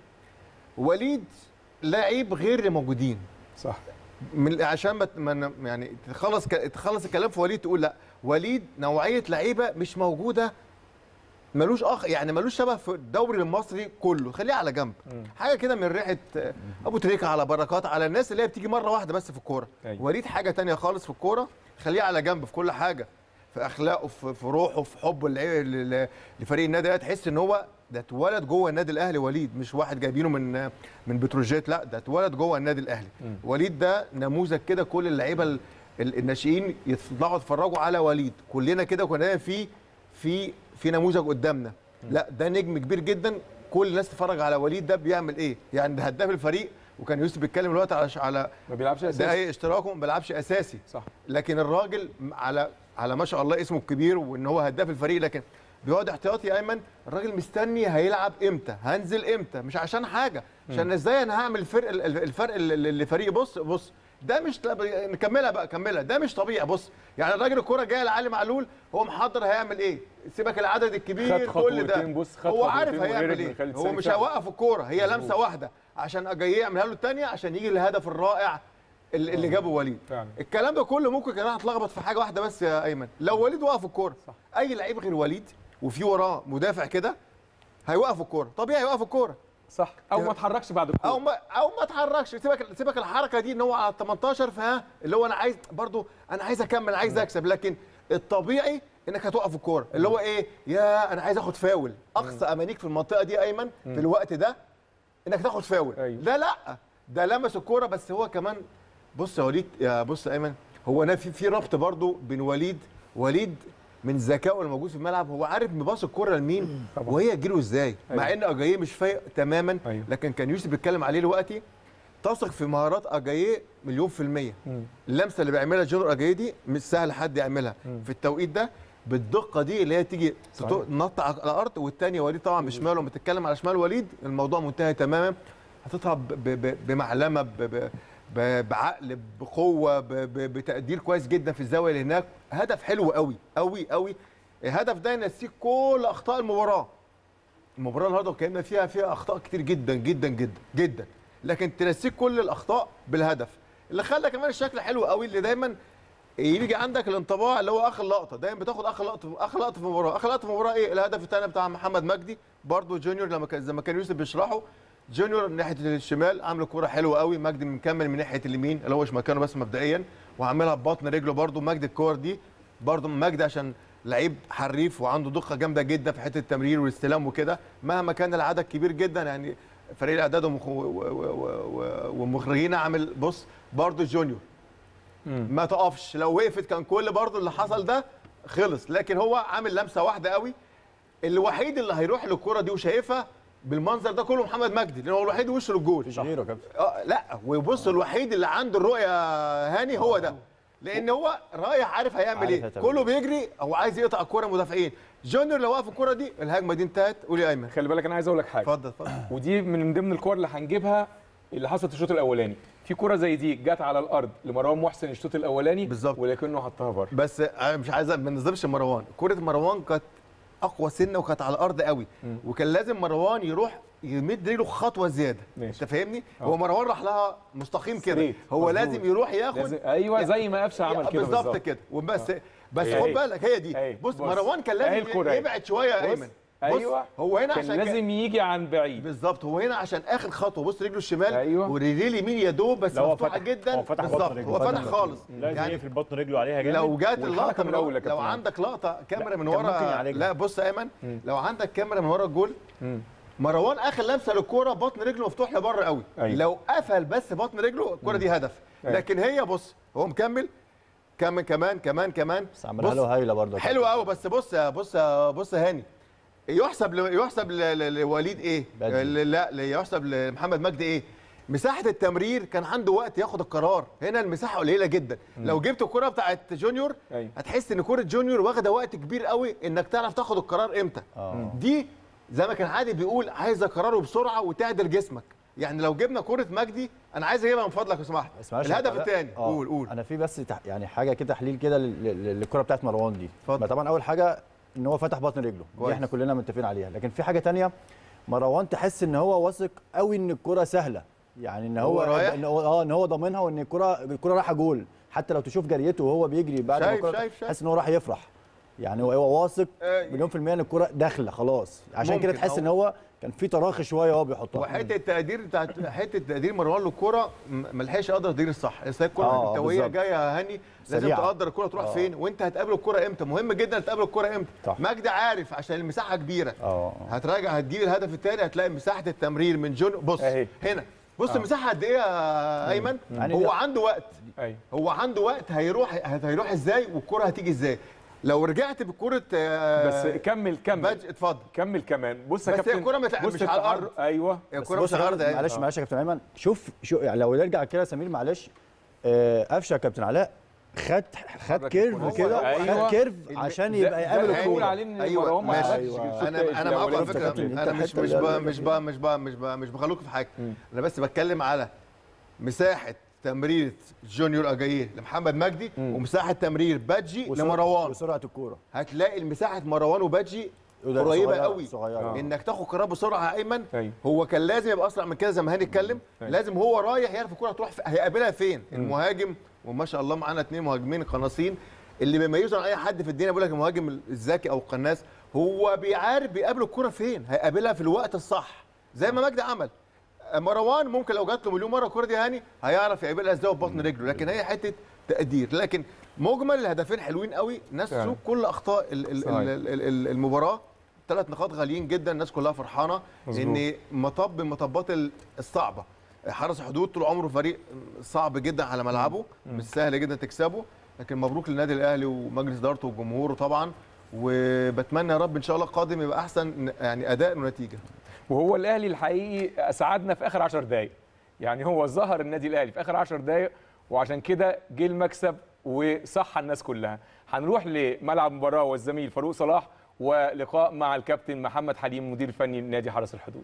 وليد لاعب غير اللي موجودين صح من عشان ما ت- ما ن- يعني تخلص ك- تخلص الكلام في وليد تقول لا وليد نوعيه لعيبه مش موجوده ملوش اخ يعني ملوش شبه في الدوري المصري كله خليه على جنب حاجه كده من ريحه آه، ابو تريكه على بركات على الناس اللي هي بتيجي مره واحده بس في الكوره أيوة. وليد حاجه تانية خالص في الكوره خليه على جنب في كل حاجه في اخلاقه في, في روحه في حبه للعيب- ل- لفريق النادي الاهلي تحس ان هو ده اتولد جوه النادي الاهلي وليد مش واحد جايبينه من من بتروجيت لا ده اتولد جوه النادي الاهلي مم. وليد ده نموذج كده كل اللعيبه ال- ال- الناشئين يطلعوا يتفرجوا على وليد كلنا كده كنا في في في نموذج قدامنا لا ده نجم كبير جدا كل الناس تتفرج على وليد ده بيعمل ايه يعني ده هداف الفريق وكان يوسف بيتكلم دلوقتي على على ما بيلعبش اساسي دقايق اشتراكه ما بيلعبش اساسي صح لكن الراجل على على ما شاء الله اسمه الكبير وان هو هداف الفريق لكن بيقعد احتياطي يا ايمن الراجل مستني هيلعب امتى هنزل امتى مش عشان حاجه عشان ازاي انا هعمل الفرق الفرق لفريق بص بص ده مش نكملها بقى كملها ده مش طبيعي بص يعني الراجل الكوره جايه لعلي معلول هو محضر هيعمل ايه سيبك العدد الكبير خد كل ده خطوتين، بص، خد هو عارف خطوتين هيعمل وهرب من ايه خالد هو سامي مش فعلا. هيوقف الكوره هي مظبوط. لمسه واحده عشان جاي يعملها له الثانيه عشان يجي الهدف الرائع اللي اللي جابه وليد فعلا الكلام ده كله ممكن كمان هتلخبط في حاجه واحده بس يا ايمن لو وليد وقف الكوره اي لعيب غير وليد وفي وراه مدافع كده هيوقف الكوره طبيعي هيوقف الكوره صح او ما اتحركش بعد الكوره او ما او ما اتحركش سيبك سيبك الحركه دي ان هو على 18 فها اللي هو انا عايز برضو انا عايز اكمل عايز اكسب لكن الطبيعي انك هتوقف الكوره اللي هو ايه يا انا عايز اخد فاول اقصى امانيك في المنطقه دي ايمن في الوقت ده انك تاخد فاول لا لا ده لمس الكوره بس هو كمان بص يا وليد يا بص يا ايمن هو انا في في ربط برضو بين وليد وليد من ذكائه اللي موجود في الملعب هو عارف مباص الكوره لمين وهي تجيله ازاي مع ان اجاييه مش فايق تماما لكن كان يوسف بيتكلم عليه دلوقتي تثق في مهارات اجاييه مليون في الميه اللمسه اللي بيعملها جونر اجاييه دي مش سهل حد يعملها في التوقيت ده بالدقه دي اللي هي تيجي تنط على الارض والثانيه وليد طبعا بشماله لما تتكلم على شمال وليد الموضوع منتهي تماما هتطلع ب- ب- بمعلمه ب- ب- ب- بعقل بقوه ب- ب- بتقدير كويس جدا في الزاويه اللي هناك هدف حلو قوي قوي قوي الهدف ده ينسيك كل اخطاء المباراه المباراه النهارده اتكلمنا فيها فيها اخطاء كتير جدا جدا جدا جدا لكن تنسيك كل الاخطاء بالهدف اللي خلى كمان الشكل حلو قوي اللي دايما يجي عندك الانطباع اللي هو اخر لقطه دايما بتاخد اخر لقطه اخر لقطه في المباراه اخر لقطه في المباراه ايه الهدف الثاني بتاع محمد مجدي برضو جونيور لما كان زي ما كان يوسف بيشرحه جونيور من ناحيه الشمال عامل كوره حلوه قوي مجدي مكمل من ناحيه اليمين اللي هو مش مكانه بس مبدئيا وعاملها ببطن رجله برضو مجدي الكور دي برضو مجدي عشان لعيب حريف وعنده دقه جامده جدا في حته التمرير والاستلام وكده مهما كان العدد كبير جدا يعني فريق الاعداد ومخ- و- و- و- و- ومخرجين عامل بص برضو جونيور ما تقفش لو وقفت كان كل برضو اللي حصل ده خلص لكن هو عامل لمسه واحده قوي الوحيد اللي هيروح للكره دي وشايفها بالمنظر ده كله محمد مجدي لان هو الوحيد وشه للجول مفيش غيره يا كابتن اه لا وبص الوحيد اللي عنده الرؤيه هاني هو ده لان هو رايح عارف هيعمل عارف ايه هتعمل كله بيجري هو عايز يقطع الكوره مدافعين جونيور لو وقف الكوره دي الهجمه دي انتهت قول يا ايمن خلي بالك انا عايز اقول لك حاجه اتفضل اتفضل ودي من ضمن الكور اللي هنجيبها اللي حصلت في الشوط الاولاني في كوره زي دي جت على الارض لمروان محسن الشوط الاولاني بالظبط ولكنه حطها بره بس انا مش عايز ما نظلمش مروان كره مروان كانت اقوى سنه وكانت على الارض قوي وكان لازم مروان يروح يمد رجله خطوه زياده ماشي. انت فاهمني آه. هو مروان راح لها مستقيم كده ستريت. هو مظبوط. لازم يروح ياخد لازم- أيوة، زي ما قفشة عمل كده بالظبط بالظبط. كده وبس بس أهي. خد بالك هي دي أهي. بص بص. مروان كان أهي لازم الكرة أهي. يبعد شويه يا بص. ايمن بص ايوه هو هنا كان عشان لازم يجي عن بعيد بالظبط هو هنا عشان اخر خطوه بص رجله الشمال أيوة. ورجليه اليمين يا دوب بس لا، هو مفتوحه فتح- جدا هو فتح بالظبط بطن رجله. هو فتح فتح خالص لازم يقفل بطن رجله عليها جامد لو جات والحركة اللقطه من من الأول يا ورا لو كابتن عندك لقطه كاميرا من كان ممكن ورا يعالجها. لا بص يا ايمن لو عندك كاميرا من ورا الجول مروان اخر لمسه للكوره بطن رجله مفتوح لبره قوي أيوة. لو قفل بس بطن رجله الكوره دي هدف أيوة. لكن هي بص هو مكمل كمل كمان كمان كمان بس عملها له هايله برضه يا حلو كابتن. قوي بس بص يا بص يا بص يا هاني يحسب ل- يحسب ل- ل- لوليد ايه؟ بدري. ل- لا ل- يحسب لمحمد مجدي ايه؟ مساحه التمرير كان عنده وقت ياخد القرار هنا المساحه قليله جدا لو جبت الكره بتاعت جونيور أيوة. هتحس ان كره جونيور واخده وقت كبير قوي انك تعرف تاخد القرار امتى آه. دي زي ما كان عادل بيقول عايزه قراره بسرعه وتعدل جسمك يعني لو جبنا كره مجدي انا عايز اجيبها من فضلك لو سمحت بس معلش يا الهدف كابتن. الثاني آه. قول قول انا في بس تح... يعني حاجه كده تحليل كده لل- لل- للكره بتاعت مروان دي اتفضل. ما طبعا اول حاجه ان هو فتح بطن رجله دي كويس. احنا كلنا متفقين عليها لكن في حاجه تانية مروان تحس ان هو واثق قوي ان الكره سهله يعني ان هو, هو رايح؟ ان هو اه ان هو ضامنها وان الكره الكره رايحه جول حتى لو تشوف جريته وهو بيجري بعد ما شايف- الكره شايف- شايف. تحس ان هو راح يفرح يعني هو هو واثق آه، مليون في المية ان الكره داخله خلاص عشان كده ممكن تحس أو- ان هو كان في تراخي شويه وهو بيحطها وحته التقدير بتاعت حته تقدير مروان للكوره م- ما لحقش يقدر التقدير الصح اصل الكوره آه، انت وهي بالظبط. جايه يا هاني لازم سريعة. تقدر الكوره تروح آه. فين وانت هتقابل الكوره امتى مهم جدا تقابل الكوره امتى صح. مجدي عارف عشان المساحه كبيره اه هتراجع هتجيب الهدف الثاني هتلاقي مساحه التمرير من جون بص أهي. هنا بص المساحه قد ايه يا ايمن يعني هو ده- عنده وقت ايوه هو عنده وقت هيروح هيروح ازاي والكوره هتيجي ازاي لو رجعت بكوره آه، بس كمل كمل باج اتفضل كمل كمان بص يا بس هي كابتن الكرة متلعب- بص مش على التعرض. الأرض. ايوه الكوره بص مش على الارض يا أهي. معلش آه. معلش يا كابتن ايمن شوف شو يعني لو نرجع كده يا سمير معلش آه، قفشه يا كابتن علاء خد خد حرك كيرف الكرة. كده أيوة. خد كيرف الم- عشان ده- يبقى ده يقابل اللي هيقول الكوره عليه ان أيوة، مروان ما ماشي. عرفش أيوة. يشوط انا في انا معاك على الأولاني. فكره كابتن، أنت انا مش الحتة مش اللي- بقى مش بقى مش بقى مش بقى مش بخلوك في حاجه انا بس بتكلم على مساحه تمريره جونيور اجاييه لمحمد مجدي ومساحه تمرير بادجي وسرعة- لمروان وسرعه الكوره هتلاقي المساحه مروان وبادجي وده قريبه صغيرة- قوي صغيرة. انك تاخد قرار بسرعه يا ايمن أيوة. هو كان لازم يبقى اسرع من كده زي ما هاني اتكلم أيوة. لازم هو رايح يعرف الكوره هتروح في- هيقابلها فين المهاجم وما شاء الله معانا اثنين مهاجمين قناصين اللي بيميزوا عن اي حد في الدنيا بيقول لك المهاجم الذكي او القناص هو بيعرف بيقابل الكوره فين هيقابلها في الوقت الصح زي ما مجدي عمل مروان ممكن لو جات له مليون مره الكره دي هاني هيعرف يعملها ازاي ببطن رجله لكن هي حته تقدير لكن مجمل الهدفين حلوين قوي نسوا فعلا. كل اخطاء ال- ال- صحيح. ال- ال- ال- المباراه ثلاث نقاط غاليين جدا الناس كلها فرحانه مظبوط. ان مطب من المطبات ال- الصعبه حرس الحدود طول عمره فريق صعب جدا على ملعبه مش سهل جدا تكسبه لكن مبروك للنادي الاهلي ومجلس ادارته وجمهوره طبعا وبتمنى يا رب ان شاء الله القادم يبقى احسن يعني اداء ونتيجه وهو الاهلي الحقيقي اسعدنا في اخر 10 دقائق يعني هو ظهر النادي الاهلي في اخر 10 دقائق وعشان كده جه المكسب وصح الناس كلها هنروح لملعب المباراه والزميل فاروق صلاح ولقاء مع الكابتن محمد حليم مدير فني نادي حرس الحدود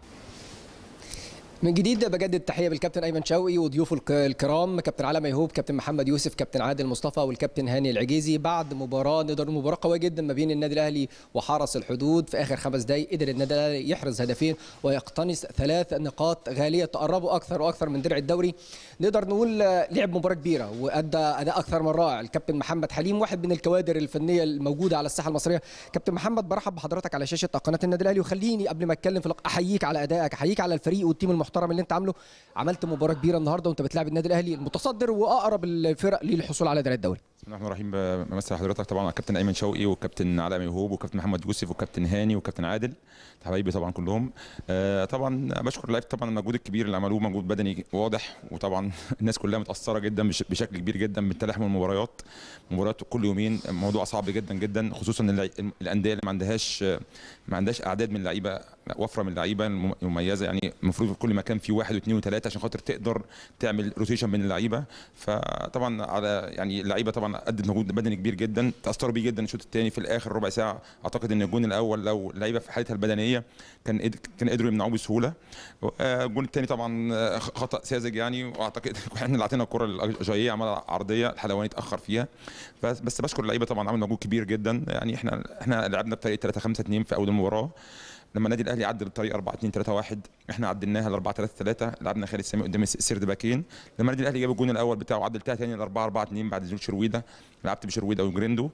من جديد بجدد التحيه بالكابتن ايمن شوقي وضيوفه الك- الكرام كابتن علي ميهوب كابتن محمد يوسف كابتن عادل مصطفى والكابتن هاني العجيزي بعد مباراه نقدر نقول مباراه قويه جدا ما بين النادي الاهلي وحرس الحدود في اخر خمس دقائق قدر النادي الاهلي يحرز هدفين ويقتنص ثلاث نقاط غاليه تقربوا اكثر واكثر من درع الدوري نقدر نقول آه، لعب مباراه كبيره وادى اداء اكثر من رائع الكابتن محمد حليم واحد من الكوادر الفنيه الموجوده على الساحه المصريه كابتن محمد برحب بحضرتك على شاشه قناه النادي الاهلي وخليني قبل ما اتكلم في اللقاء احييك على ادائك احييك على الفريق والتيم المحترم اللي انت عامله عملت مباراه كبيره النهارده وانت بتلعب النادي الاهلي المتصدر واقرب الفرق للحصول على درع الدوري بسم الله الرحمن الرحيم بمثل حضرتك طبعا على الكابتن ايمن شوقي والكابتن علاء ميهوب والكابتن محمد يوسف والكابتن هاني والكابتن عادل حبايبي طبعا كلهم آه، طبعا بشكر اللعيبه طبعا المجهود الكبير اللي عملوه مجهود بدني واضح وطبعا الناس كلها متاثره جدا بش- بشكل كبير جدا بالتلاحم المباريات مباريات كل يومين موضوع صعب جدا جدا خصوصا اللع- الانديه اللي ما عندهاش ما عندهاش اعداد من اللعيبه وفره من اللعيبه الم- المميزه يعني المفروض في كل مكان في واحد واثنين وثلاثه عشان خاطر تقدر تعمل روتيشن بين اللعيبه فطبعا على يعني اللعيبه طبعا ادت مجهود بدني كبير جدا تاثروا بيه جدا الشوط الثاني في الاخر ربع ساعه اعتقد ان الجون الاول لو اللعيبه في حالتها البدنيه كان قد- كان قدروا يمنعوه بسهوله آه، الجون الثاني طبعا آه، خطا ساذج يعني واعتقد احنا اللي اعطينا الكره الجايه عملها عرضيه الحلواني اتاخر فيها بس بس بشكر اللعيبه طبعا عملوا مجهود كبير جدا يعني احنا احنا لعبنا بطريقه 3 5 2 في اول المباراه لما النادي الاهلي عدل الطريقه 4 2 3 1 احنا عدلناها ل 4 3 3 لعبنا خالد سامي قدام السرد باكين لما النادي الاهلي جاب الجون الاول بتاعه عدلتها تاني ل 4 4 2 بعد نزول شرويده لعبت بشرويده وجريندو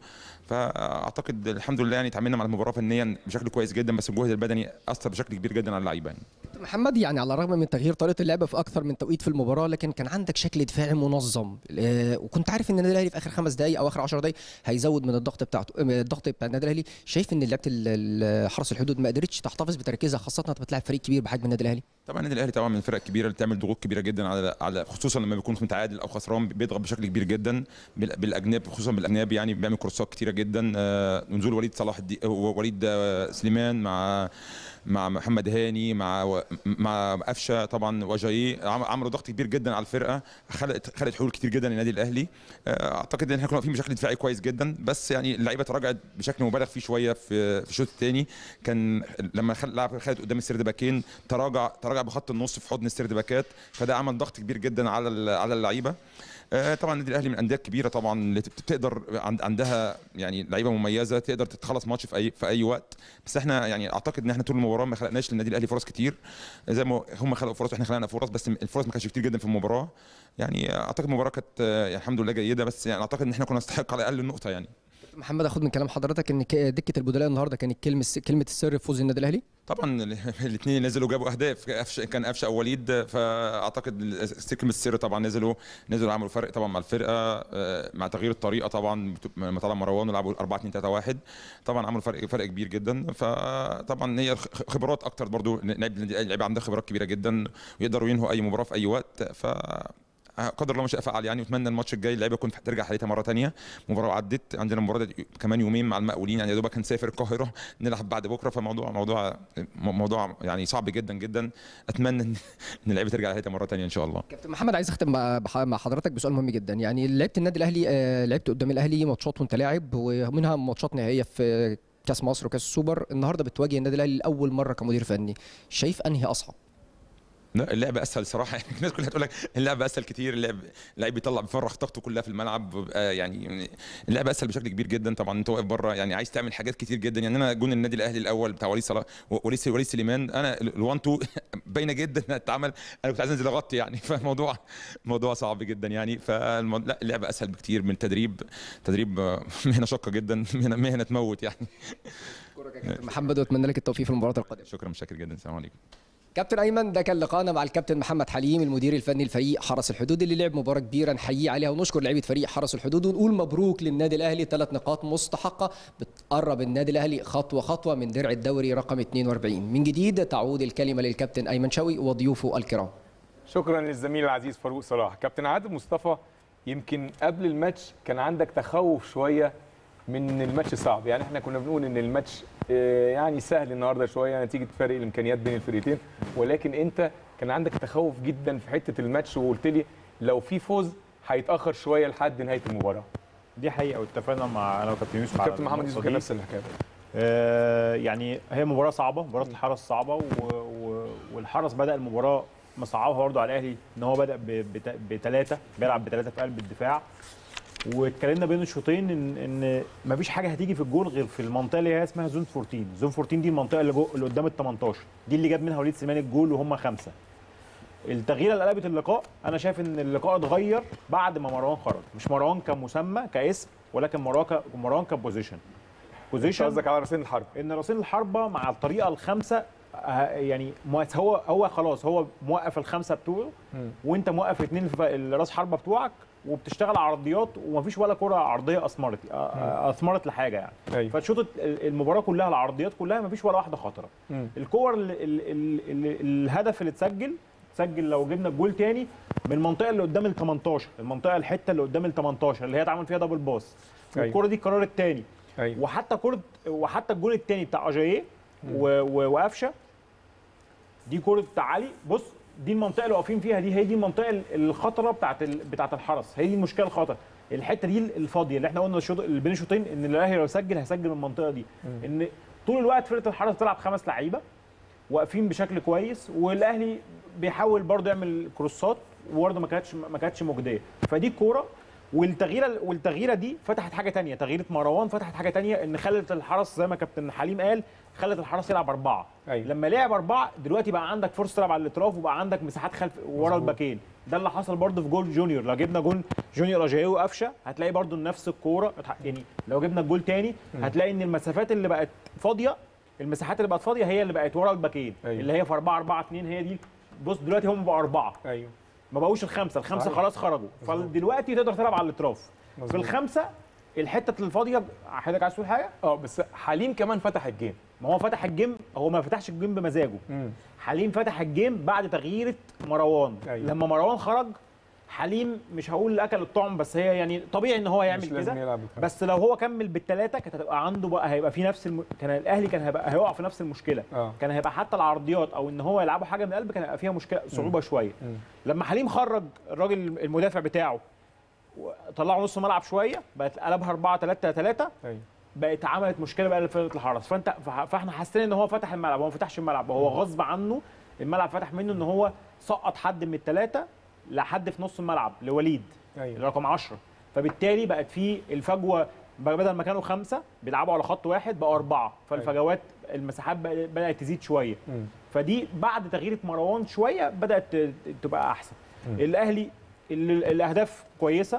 فاعتقد الحمد لله يعني تعاملنا مع المباراه فنيا بشكل كويس جدا بس الجهد البدني اثر بشكل كبير جدا على اللعيبه يعني. محمد يعني على الرغم من تغيير طريقه اللعب في اكثر من توقيت في المباراه لكن كان عندك شكل دفاعي منظم آه، وكنت عارف ان النادي الاهلي في اخر خمس دقائق او اخر 10 دقائق هيزود من الضغط بتاعته آه، الضغط بتاع النادي الاهلي شايف ان لعيبه ال- ال- حرس الحدود ما قدرتش تحتفظ بتركيزها خاصه انت بتلعب فريق كبير بحجم النادي الاهلي طبعا النادي الاهلي طبعا من الفرق الكبيره اللي بتعمل ضغوط كبيره جدا على على خصوصا لما بيكون متعادل او خسران بيضغط بشكل كبير جدا بال- بالاجناب خصوصا بالاجناب يعني بيعمل كورسات كتيره جدا آه، نزول وليد صلاح الدي وليد آه، سليمان مع مع محمد هاني مع و- مع قفشه طبعا وجاي عم- عملوا ضغط كبير جدا على الفرقه خلقت خلقت حلول كتير جدا للنادي الاهلي آه، اعتقد ان احنا كنا واقفين بشكل دفاعي كويس جدا بس يعني اللعيبه تراجعت بشكل مبالغ فيه شويه في في الشوط الثاني كان لما خل- لعب خالد قدام السرد باكين تراجع تراجع بخط النص في حضن السرد باكات فده عمل ضغط كبير جدا على ال- على اللعيبه آه، طبعا النادي الاهلي من الانديه الكبيره طبعا اللي بت- بتقدر عند- عندها يعني لعيبه مميزه تقدر تخلص ماتش في اي في اي وقت بس احنا يعني اعتقد ان احنا طول المباراه ما خلقناش للنادي الاهلي فرص كتير زي ما هم خلقوا فرص واحنا خلقنا فرص بس الفرص ما كانتش كتير جدا في المباراه يعني اعتقد المباراه كانت آه، يعني الحمد لله جيده بس يعني اعتقد ان احنا كنا نستحق على الاقل النقطه يعني محمد اخد من كلام حضرتك ان ك- دكه البدلاء النهارده كانت كلمه كلمه السر في فوز النادي الاهلي طبعا الاثنين نزلوا جابوا اهداف أفش كان قفشه او وليد فاعتقد ال- كلمه السر طبعا نزلوا نزلوا عملوا فرق طبعا مع الفرقه آه، مع تغيير الطريقه طبعا بت- لما طلع مروان ولعبوا 4 2 3 1 طبعا عملوا فرق فرق كبير جدا فطبعا هي الخ- خبرات اكتر برضو لعيب النادي الأهلي، لعيبه عندها خبرات كبيره جدا ويقدروا ينهوا اي مباراه في اي وقت ف قدر الله ما شاء فعل يعني واتمنى الماتش الجاي اللعيبه تكون ترجع حالتها مره ثانيه مباراه عدت عندنا مباراه كمان يومين مع المقاولين يعني يا دوبك هنسافر القاهره نلعب بعد بكره فموضوع موضوع موضوع يعني صعب جدا جدا اتمنى ان إن اللعيبه ترجع حالتها مره ثانيه ان شاء الله كابتن محمد عايز اختم مع بح- مع حضرتك بسؤال مهم جدا يعني لعبت النادي الاهلي آه، لعبت قدام الاهلي ماتشات وانت لاعب ومنها ماتشات نهائيه في كاس مصر وكاس السوبر النهارده بتواجه النادي الاهلي لاول مره كمدير فني شايف انهي اصعب لا اللعب اسهل صراحه يعني الناس كلها تقول لك اللعب اسهل كتير اللعب اللعيب بيطلع بيفرغ طاقته كلها في الملعب بيبقى يعني اللعب اسهل بشكل كبير جدا طبعا انت واقف بره يعني عايز تعمل حاجات كتير جدا يعني انا جون النادي الاهلي الاول بتاع وليد صلاح وليد وليد سليمان انا ال1 2 باينه جدا انها اتعمل انا كنت عايز انزل اغطي يعني فالموضوع موضوع صعب جدا يعني فالمو... لا اللعب اسهل بكتير من التدريب تدريب آه، مهنه شاقه جدا مهنه مهنه تموت يعني محمد واتمنى لك التوفيق في المباراه القادمه شكرا متشكر جدا السلام عليكم كابتن ايمن ده كان لقاءنا مع الكابتن محمد حليم المدير الفني لفريق حرس الحدود اللي لعب مباراه كبيره نحييه عليها ونشكر لعيبه فريق حرس الحدود ونقول مبروك للنادي الاهلي ثلاث نقاط مستحقه بتقرب النادي الاهلي خطوه خطوه من درع الدوري رقم 42 من جديد تعود الكلمه للكابتن ايمن شوقي وضيوفه الكرام شكرا للزميل العزيز فاروق صلاح كابتن عادل مصطفى يمكن قبل الماتش كان عندك تخوف شويه من الماتش صعب يعني احنا كنا بنقول ان الماتش آه، يعني سهل النهارده شويه نتيجه فرق الامكانيات بين الفريقين ولكن انت كان عندك تخوف جدا في حته الماتش وقلت لي لو في فوز هيتاخر شويه لحد نهايه المباراه دي حقيقه واتفقنا مع انا وكابتن يوسف على كابتن محمد يوسف كان النقطة دي. نفس الحكايه آه، يعني هي مباراه صعبه مباراه الحرس صعبه و... و... والحرس بدا المباراه مصعبها برضه على الاهلي ان هو بدا بثلاثه بيلعب بثلاثه في قلب الدفاع واتكلمنا بين الشوطين ان ان مفيش حاجه هتيجي في الجول غير في المنطقه اللي هي اسمها زون 14 زون 14 دي المنطقه اللي, جو... اللي قدام ال 18 دي اللي جاب منها وليد سليمان الجول وهم خمسه التغييره اللي قلبت اللقاء انا شايف ان اللقاء اتغير بعد ما مروان خرج مش مروان كمسمى كاسم ولكن مروان ك... مروان كبوزيشن بوزيشن قصدك على راسين الحرب ان راسين الحربه مع الطريقه الخامسه آه، يعني مؤس- هو هو خلاص هو موقف الخمسه بتوعه وانت موقف اثنين الراس حربه بتوعك وبتشتغل عرضيات ومفيش ولا كره عرضيه اثمرت آه، آه، اثمرت لحاجه يعني أيوة. فالشوط ال- المباراه كلها العرضيات كلها مفيش ولا واحده خطره مم. الكور ال ال ال ال الهدف اللي اتسجل سجل لو جبنا الجول تاني من المنطقه اللي قدام ال 18 المنطقه الحته اللي قدام ال 18 اللي هي اتعمل فيها دبل باص أيوة. والكره دي القرار الثاني أيوة. وحتى كره وحتى الجول الثاني بتاع اجاييه و- و- وقفشه دي كره بتاع علي بص دي المنطقه اللي واقفين فيها دي هي دي المنطقه ال- الخطره بتاعت ال... بتاعت الحرس هي دي المشكله الخطر الحته دي الفاضيه اللي احنا قلنا الشوط اللي بين الشوطين ان الاهلي لو سجل هيسجل من المنطقه دي ان طول الوقت فرقه الحرس بتلعب خمس لعيبه واقفين بشكل كويس والاهلي بيحاول برضه يعمل كروسات وبرضه ما كانتش ما كانتش مجديه فدي الكوره والتغييره والتغييره دي فتحت حاجه تانية تغييره مروان فتحت حاجه تانية ان خلت الحرس زي ما كابتن حليم قال خلت الحرس يلعب اربعه أيوة. لما لعب اربعه دلوقتي بقى عندك فرصه تلعب على الاطراف وبقى عندك مساحات خلف ورا مظبوط. الباكين ده اللي حصل برضه في جول جونيور لو جبنا جول جونيور اجايو وقفشه هتلاقي برضه نفس الكوره يعني لو جبنا الجول تاني مم. هتلاقي ان المسافات اللي بقت فاضيه المساحات اللي بقت فاضيه هي اللي بقت ورا الباكين أيوة. اللي هي في 4 4 2 هي دي بص دلوقتي هم بقوا اربعه ايوه ما بقوش الخمسه الخمسه صحيح. خلاص خرجوا فدلوقتي تقدر تلعب على الاطراف في مظبوط. الخمسه الحته الفاضيه حضرتك عايز تقول حاجه اه بس حليم كمان فتح الجيم ما هو فتح الجيم هو ما فتحش الجيم بمزاجه مم. حليم فتح الجيم بعد تغيير مروان أيوة. لما مروان خرج حليم مش هقول اكل الطعم بس هي يعني طبيعي ان هو يعمل مش لازم كده يلعب بالخمسة. بس لو هو كمل بالثلاثه كانت هتبقى عنده بقى هيبقى في نفس الم... كان الاهلي كان هيبقى هيقع في نفس المشكله آه. كان هيبقى حتى العرضيات او ان هو يلعبوا حاجه من القلب كان هيبقى فيها مشكله صعوبه شويه مم. لما حليم خرج الراجل المدافع بتاعه طلعوا نص ملعب شويه بقت قلبها 4 3 3 ايوه بقت عملت مشكله بقى لفرقه الحرس فانت فح- فاحنا حسينا ان هو فتح الملعب هو ما فتحش الملعب هو غصب عنه الملعب فتح منه ان هو سقط حد من الثلاثه لحد في نص الملعب لوليد ايوه رقم 10 فبالتالي بقت في الفجوه بقى بدل ما كانوا خمسه بيلعبوا على خط واحد بقوا اربعه فالفجوات المساحات بقى- بدات تزيد شويه مم. فدي بعد تغيير مروان شويه بدات ت- تبقى احسن مم. الاهلي ال- الاهداف كويسه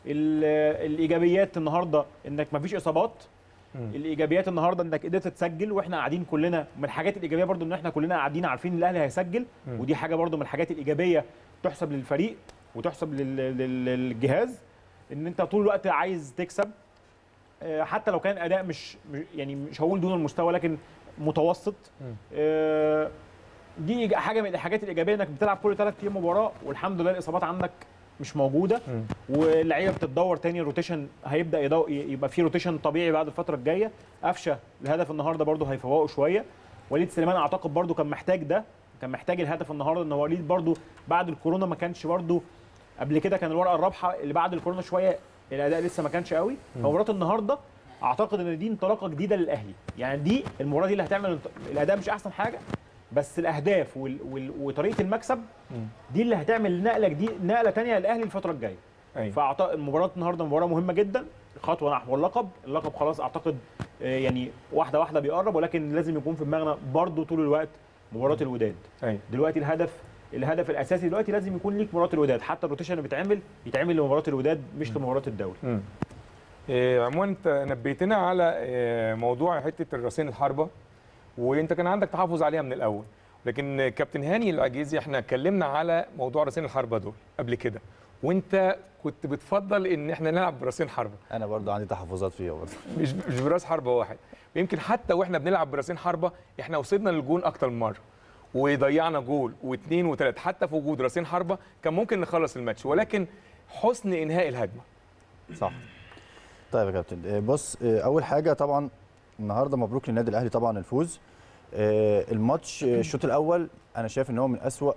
ال- الايجابيات النهارده انك مفيش اصابات مم. الايجابيات النهارده انك قدرت تسجل واحنا قاعدين كلنا من الحاجات الايجابيه برضو ان احنا كلنا قاعدين عارفين ان الاهلي هيسجل مم. ودي حاجه برضو من الحاجات الايجابيه تحسب للفريق وتحسب لل- لل- للجهاز ان انت طول الوقت عايز تكسب آه، حتى لو كان اداء مش مش- يعني مش هقول دون المستوى لكن متوسط مم. آه، دي إيج- حاجه من الحاجات الايجابيه انك بتلعب كل ثلاث ايام مباراه والحمد لله الاصابات عندك مش موجوده مم. واللعيبه بتتدور تاني الروتيشن هيبدا يدو... يبقى في روتيشن طبيعي بعد الفتره الجايه قفشه الهدف النهارده برده هيفوقه شويه وليد سليمان اعتقد برده كان محتاج ده كان محتاج الهدف النهارده ان وليد برده بعد الكورونا ما كانش برده قبل كده كان الورقه الرابحه اللي بعد الكورونا شويه الاداء لسه ما كانش قوي فمباراه النهارده اعتقد ان دي انطلاقه جديده للاهلي يعني دي المباراه دي اللي هتعمل انط- الاداء مش احسن حاجه بس الاهداف وال... وال... وطريقه المكسب مم. دي اللي هتعمل نقله جديده نقله ثانيه للاهلي الفتره الجايه ايوه فاعتقد المباراه النهارده مباراه مهمه جدا خطوه نحو اللقب اللقب خلاص اعتقد آه، يعني واحده واحده بيقرب ولكن لازم يكون في دماغنا برضو طول الوقت مباراه الوداد ايوه دلوقتي الهدف الهدف الاساسي دلوقتي لازم يكون ليك مباراه الوداد حتى الروتيشن اللي بيتعمل يتعمل لمباراه الوداد مش لمباراه الدوري مم. إيه، عموما انت نبهتنا على إيه، موضوع حته الراسين الحربه وانت كان عندك تحفظ عليها من الاول لكن كابتن هاني العجيزي احنا اتكلمنا على موضوع راسين الحربه دول قبل كده وانت كنت بتفضل ان احنا نلعب براسين حربه انا برضو عندي تحفظات فيها برضو مش مش براس حربه واحد ويمكن حتى واحنا بنلعب براسين حربه احنا وصلنا للجون اكتر من مره وضيعنا جول واثنين وثلاثه حتى في وجود راسين حربه كان ممكن نخلص الماتش ولكن حسن انهاء الهجمه صح طيب يا كابتن آه، بص آه، اول حاجه طبعا النهارده مبروك للنادي الاهلي طبعا الفوز آه، الماتش آه، الشوط الاول انا شايف ان هو من اسوا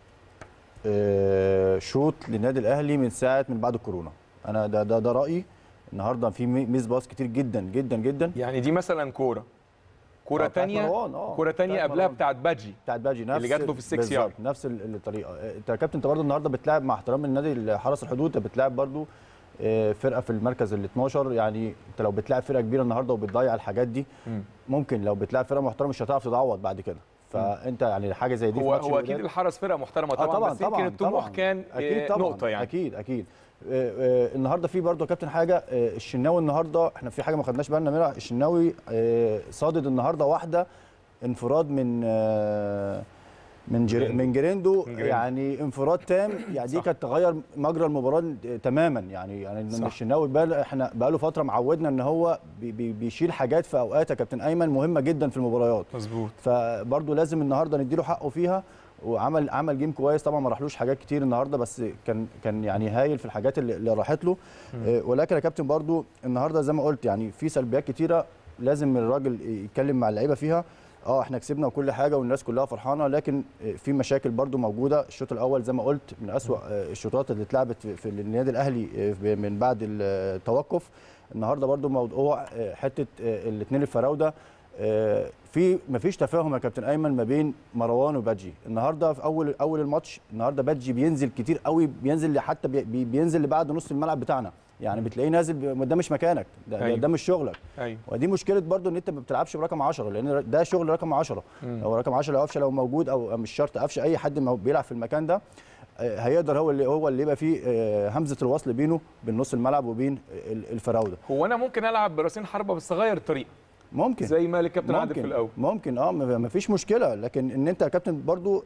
آه، شوط للنادي الاهلي من ساعه من بعد الكورونا انا ده ده, ده رايي النهارده في مي- ميس باص كتير جدا جدا جدا يعني دي مثلا كوره كوره آه، بتاعت تانية مروان، آه، كوره تانية بتاعت قبلها مروان. بتاعت بادجي بتاعت باجي نفس اللي جات له في السكس يارد بالظبط، نفس ال- الطريقه آه، انت يا كابتن انت برضه النهارده بتلعب مع احترام النادي حرس الحدود انت بتلعب برضه آه، فرقه في المركز ال 12 يعني انت لو بتلعب فرقه كبيره النهارده وبتضيع الحاجات دي مم. ممكن لو بتلعب فرقه محترمه مش هتعرف تتعوض بعد كده فانت يعني حاجه زي دي في هو ماتش هو اكيد الوداد- الحرس فرقه محترمه آه طبعا, طبعا بس يمكن طبعا الطموح طبعا. كان اكيد آه، طبعا نقطه يعني اكيد اكيد آه، آه، النهارده في برضه يا كابتن حاجه آه، الشناوي النهارده احنا في حاجه ما خدناش بالنا منها الشناوي آه، صادد النهارده واحده انفراد من آه، من جر... جريندو. من جريندو من جريندو. يعني انفراد تام يعني دي صح. كانت تغير مجرى المباراه تماما يعني يعني إن صح. الشناوي بقى احنا بقى له فتره معودنا ان هو بي بي بيشيل حاجات في اوقات يا كابتن ايمن مهمه جدا في المباريات مظبوط فبرضه لازم النهارده نديله حقه فيها وعمل عمل جيم كويس طبعا ما راحلوش حاجات كتير النهارده بس كان كان يعني هايل في الحاجات اللي, اللي راحت له آه، ولكن يا كابتن برضه النهارده زي ما قلت يعني في سلبيات كتيره لازم الراجل يتكلم مع اللعيبه فيها اه احنا كسبنا وكل حاجه والناس كلها فرحانه لكن آه، في مشاكل برضو موجوده الشوط الاول زي ما قلت من اسوا آه، الشوطات اللي اتلعبت في, في النادي الاهلي آه، من بعد التوقف النهارده برضو موضوع آه، حته الاثنين الفراوده آه، في مفيش تفاهم يا كابتن ايمن ما بين مروان وبادجي النهارده في اول اول الماتش النهارده بادجي بينزل كتير قوي بينزل حتى بي- بي- بينزل لبعد نص الملعب بتاعنا يعني بتلاقيه نازل ب- ده مش مكانك ده, أيوة. ده مش شغلك ايوه ودي مشكله برضو ان انت ما بتلعبش برقم 10 لان ده شغل رقم 10 مم. لو رقم 10 لو قفشه لو موجود او مش شرط قفشه اي حد مو- بيلعب في المكان ده آه، هيقدر هو اللي هو اللي يبقى فيه آه، همزه الوصل بينه بين نص الملعب وبين ال- الفراوده هو انا ممكن العب براسين حربه بس اغير الطريقه ممكن زي ما الكابتن عادل في ممكن الاول ممكن اه ما ما فيش مشكله لكن ان انت يا كابتن برضو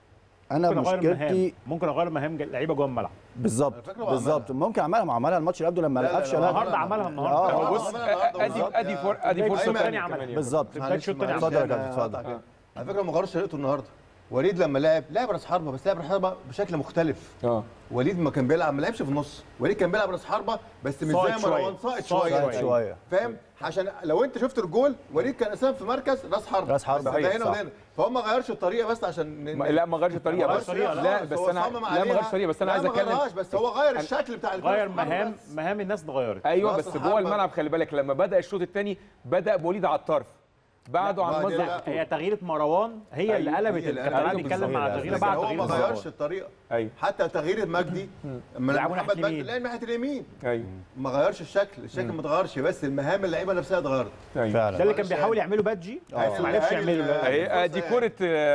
انا ممكن اغير مهام مشكلتي ممكن اغير مهام لعيبه جوه الملعب بالظبط فاكره هو بالظبط ممكن عملها ما عملها الماتش اللي قبله لما لا، لا، قفشه لا، النهارده عملها النهارده آه، هو آه، بص ادي ادي فر- ادي بداية فرصه الشوط ثانيه التاني عملها. كمان بالظبط بداية الشوط التاني اتفضل يا عشان كابتن اتفضل أقطعك. على فكره ما غيرش طريقته النهارده وليد لما لعب لعب راس حربه بس لعب راس حربه بشكل مختلف اه وليد ما كان بيلعب ما لعبش في النص وليد كان بيلعب راس حربه بس مش صاعد زي شوية. مروان صاعد صاعد شويه شوية. شوية. فاهم عشان لو انت شفت الجول وليد كان اساسا في مركز راس حربه راس حربة. بس ده صحيح، هنا صح. وده هنا فهو ما غيرش الطريقه بس عشان ما- لا ما غيرش الطريقه ما بس غيرش لا طريقة بس خالص، انا هو صمم لا ما غيرش عليها. طريقه بس انا لا، عايز ما اتكلم غيرهاش، بس هو غير الشكل بتاع الجول غير في الحربة مهام بس. مهام الناس اتغيرت ايوه راس بس الحربة. جوه الملعب خلي بالك لما بدا الشوط الثاني بدا بوليد على الطرف بعده عن بعد مصدر لا، الخطوره هي تغييره مروان هي اللي أيوة، قلبت هي اللي الكابتن قلبت علي بيتكلم على بالظبط. تغييره لكن بعد هو تغيير ما مروان غيرش الطريقه ايوه حتى تغيير مجدي لما لعبوا محمد ناحية مجدي اليمين. لعب ناحيه اليمين ايوه ما غيرش الشكل الشكل ما اتغيرش بس المهام اللعيبه نفسها اتغيرت ايوه فعلا ده اللي كان معلش بيحاول يعني. يعمله بادجي آه. بس ما عرفش هايل- يعمله هايل. اهي دي كوره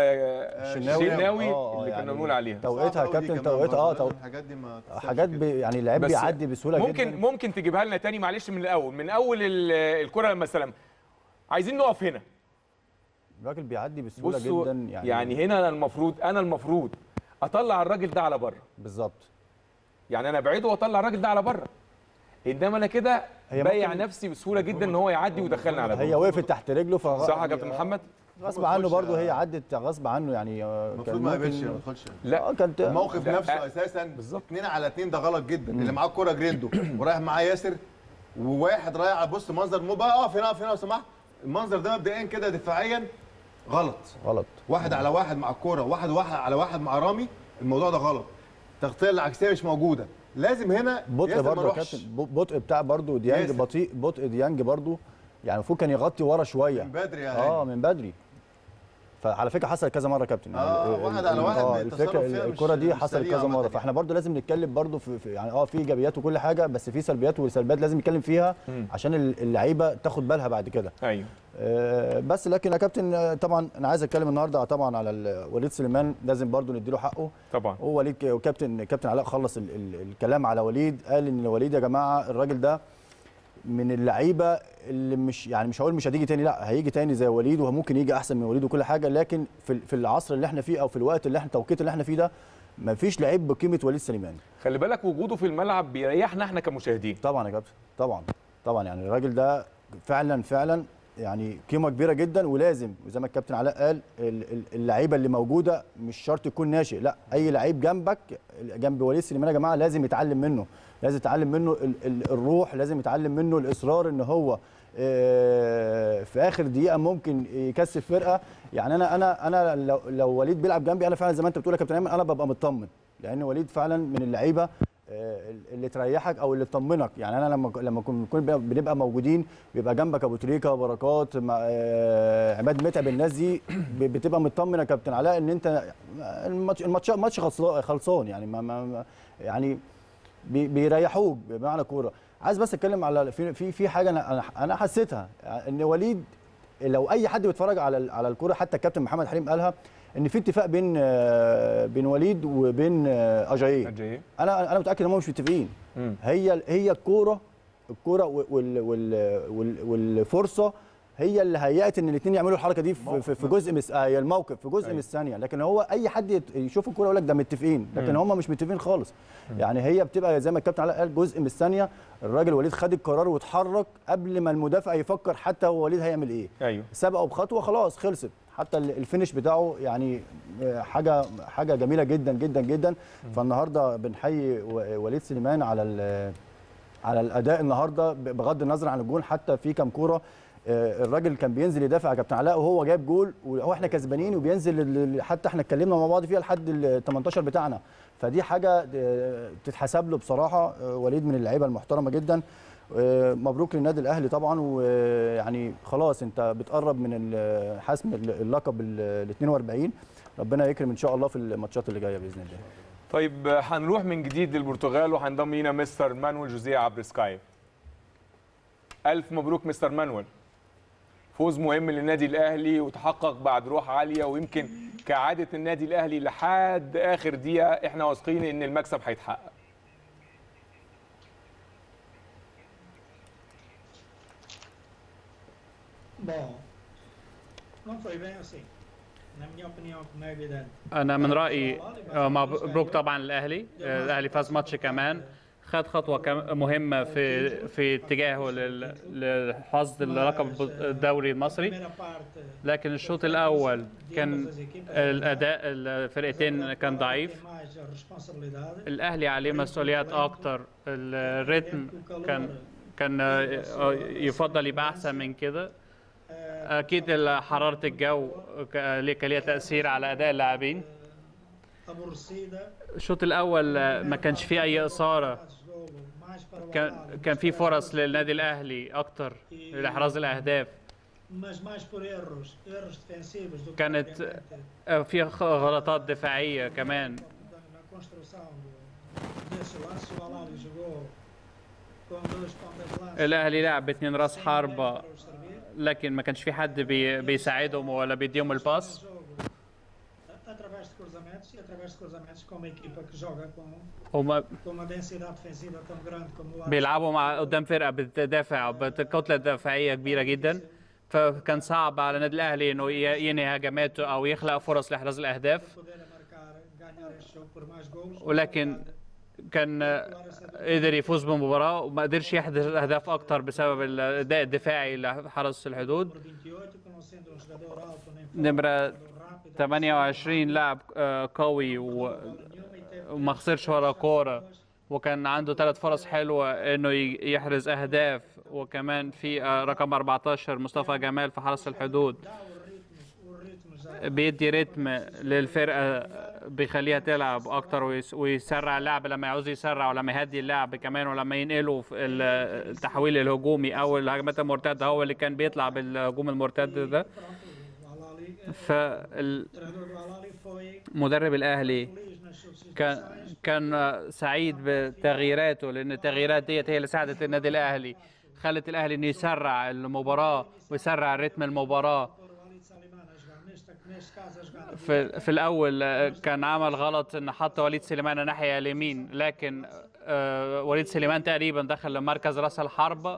آه، الشناوي. الشناوي آه، اللي يعني كنا بنقول عليها توقيتها يا صعبة أوي دي كابتن كمان توقيتها اه برضه، تو... لازم الحاجات دي ما تتسابش حاجات كده. بي... يعني اللعيب بس بيعدي بسهوله ممكن جدا ممكن تجيبها لنا تاني معلش من الاول من اول ال- الكره لما استلم عايزين نقف هنا الراجل بيعدي بسهوله بصوا جدا يعني, يعني, يعني هنا انا المفروض انا المفروض اطلع الراجل ده على بره بالظبط يعني انا ابعده واطلع الراجل ده على بره انما انا كده هي بايع ممكن- نفسي بسهوله جدا ان هو يعدي ويدخلنا على هي جوه وقفت تحت رجله ف صح يا كابتن محمد غصب عنه برضه هي عدت غصب عنه يعني آه، المفروض ما يقبلش ما يدخلش لا اه كانت الموقف لا، نفسه آه، اساسا بالظبط. اثنين على اثنين ده غلط جدا اللي معاه الكوره جريندو ورايح معاه ياسر وواحد رايح على بص منظر مو بقى اقف هنا اقف هنا لو سمحت المنظر ده مبدئيا كده دفاعيا غلط غلط واحد على واحد مع الكوره واحد واحد على واحد مع رامي الموضوع ده غلط التغطيه العكسيه مش موجوده لازم هنا بطء ياسر ما برضه يا يروحش. كابتن ب- بطء بتاع برضه ديانج ياسر. بطيء بطء ديانج برضه يعني المفروض كان يغطي ورا شويه من بدري يا اه هاني. من بدري فعلى فكره حصل كذا مره يا كابتن آه، ال- واحد ال- على واحد اه التصرف الفكره فيها مش- الكره دي مش حصلت سريع كذا مره عامة فاحنا برضه لازم نتكلم برضه في, في يعني اه في ايجابيات وكل حاجه بس في سلبيات وسلبيات لازم نتكلم فيها مم. عشان ال- اللعيبه تاخد بالها بعد كده ايوه آه، بس لكن يا كابتن آه، طبعا انا عايز اتكلم النهارده طبعا على ال- وليد سليمان لازم برضه نديله حقه طبعا هو وليد ك- وكابتن كابتن علاء خلص ال ال الكلام على وليد قال ان وليد يا جماعه الراجل ده من اللعيبه اللي مش يعني مش هقول مش هتيجي تاني لا هيجي تاني زي وليد وممكن يجي احسن من وليد وكل حاجه لكن في في العصر اللي احنا فيه او في الوقت اللي احنا التوقيت اللي احنا فيه ده ما فيش لعيب بقيمه وليد سليمان خلي بالك وجوده في الملعب بيريحنا احنا كمشاهدين طبعا يا كابتن طبعا طبعا يعني الراجل ده فعلا فعلا يعني قيمه كبيره جدا ولازم وزي ما الكابتن علاء قال ال- ال- اللعيبه اللي موجوده مش شرط يكون ناشئ لا اي لعيب جنبك جنب وليد سليمان يا جماعه لازم يتعلم منه لازم يتعلم منه ال- ال- الروح لازم يتعلم منه الاصرار ان هو آه، في اخر دقيقه ممكن يكسب فرقه يعني انا انا انا لو, لو وليد بيلعب جنبي انا فعلا زي ما انت بتقول يا كابتن ايمن انا ببقى مطمن لان وليد فعلا من اللعيبه آه، اللي تريحك او اللي تطمنك يعني انا لما لما كنا بنكون بنبقى موجودين بيبقى جنبك ابو تريكه بركات مع- آه، عماد متعب الناس دي ب- بتبقى مطمن يا كابتن علاء ان انت الماتش الماتش ماتش خلصان خلصان يعني ما ما ما- يعني بي- بيريحوك بمعنى كوره عايز بس اتكلم على في في في حاجه انا انا انا حسيتها ان وليد لو اي حد بيتفرج على ال- على الكوره حتى الكابتن محمد حليم قالها ان في اتفاق بين آه، بين وليد وبين آه، اجاييه أجاييه. انا انا متاكد ان هم مش متفقين مم. هي هي الكوره الكوره وال وال وال والفرصه هي اللي هيأت ان الاثنين يعملوا الحركه دي في, في, في جزء من آه هي الموقف في جزء من الثانيه لكن هو اي حد يت- يشوف الكوره يقول لك ده متفقين لكن مم. هم مش متفقين خالص يعني هي بتبقى زي ما الكابتن علاء قال جزء من الثانيه الراجل وليد خد القرار واتحرك قبل ما المدافع يفكر حتى هو وليد هيعمل ايه ايوه سبقه بخطوه خلاص خلصت حتى ال- الفينش بتاعه يعني آه، حاجه حاجه جميله جدا جدا جدا فالنهارده بنحيي و- وليد سليمان على ال- على الاداء النهارده ب- بغض النظر عن الجون حتى في كام كوره آه، الراجل كان بينزل يدافع يا كابتن علاء وهو جايب جول وهو احنا كسبانين وبينزل ال- ال- حتى احنا اتكلمنا مع بعض فيها لحد ال 18 بتاعنا فدي حاجه آه، تتحسب له بصراحه آه، وليد من اللعيبه المحترمه جدا آه، مبروك للنادي الاهلي طبعا ويعني خلاص انت بتقرب من ال- حسم ال- اللقب ال 42 ربنا يكرم ان شاء الله في الماتشات اللي جايه باذن الله طيب آه، هنروح من جديد للبرتغال وهنضم لينا مستر مانويل جوزيه عبر سكايب الف مبروك مستر مانويل فوز مهم للنادي الاهلي وتحقق بعد روح عاليه ويمكن كعاده النادي الاهلي لحد اخر دقيقه احنا واثقين ان المكسب هيتحقق Bom, não foi bem assim. Na minha opinião, como é evidente. انا من رايي آه، مبروك طبعا الاهلي آه، الاهلي فاز ماتش كمان خد خطوه كم- مهمه في في اتجاهه لل- لحصد اللقب الدوري المصري لكن الشوط الاول كان الاداء الفرقتين كان ضعيف Mais a responsabilidade. الاهلي عليه مسؤوليات اكتر الريتم كان كان آه، يفضل يبقى احسن من كده اكيد حراره الجو ك- ليه- كان ليها تاثير على اداء اللاعبين Aborrecida. الشوط الاول آه، ما كانش فيه اي اثاره Mais para o كان كان في فرص للنادي الاهلي اكتر لاحراز الاهداف mas mais por erros, erros defensivos do que كانت propriamente آه، في خ- غلطات دفاعيه كمان na construção do- desse lance. O Alário jogou com dois pontas de lança. الاهلي لعب باتنين راس حربه para o servir. لكن ما كانش في حد بي بيساعدهم ولا بيديهم الباس Através de cruzamentos e através de cruzamentos com uma equipa que joga com, هما com uma densidade defensiva tão grande como o Ajax. بيلعبوا مع قدام فرقه بتدافع بكتله دفاعيه كبيره جدا فكان صعب على النادي الاهلي انه ي- ينهي هجماته او يخلق فرص لاحراز الاهداف poder marcar, ganhar este jogo por mais gols. ولكن كان قدر يفوز بالمباراه وما قدرش يحدث اهداف اكتر بسبب الاداء الدفاعي لحرس الحدود 28, que não sendo um jogador alto nem نمره 28 لاعب آه، قوي و- وما خسرش ولا كوره وكان عنده ثلاث فرص حلوه انه ي- يحرز اهداف وكمان في آه، رقم 14 مصطفى جمال في حرس الحدود بيدي رتم للفرقه بيخليها تلعب اكتر ويس- ويسرع اللعب لما يعوز يسرع ولما يهدي اللعب كمان ولما ينقله في ال- التحويل الهجومي او الهجمات المرتده هو اللي كان بيطلع بالهجوم المرتد ده فال treinador do Alali foi مدرب الاهلي feliz nas substituições. كان كان سعيد بتغييراته لان التغييرات ديت هي اللي ساعدت النادي الاهلي خلت الاهلي انه يسرع المباراه ويسرع رتم المباراه Neste, neste caso, a jogada في في الاول آه، كان عمل غلط ان حط وليد سليمان ناحيه اليمين لكن آه، وليد سليمان تقريبا دخل لمركز راس الحربه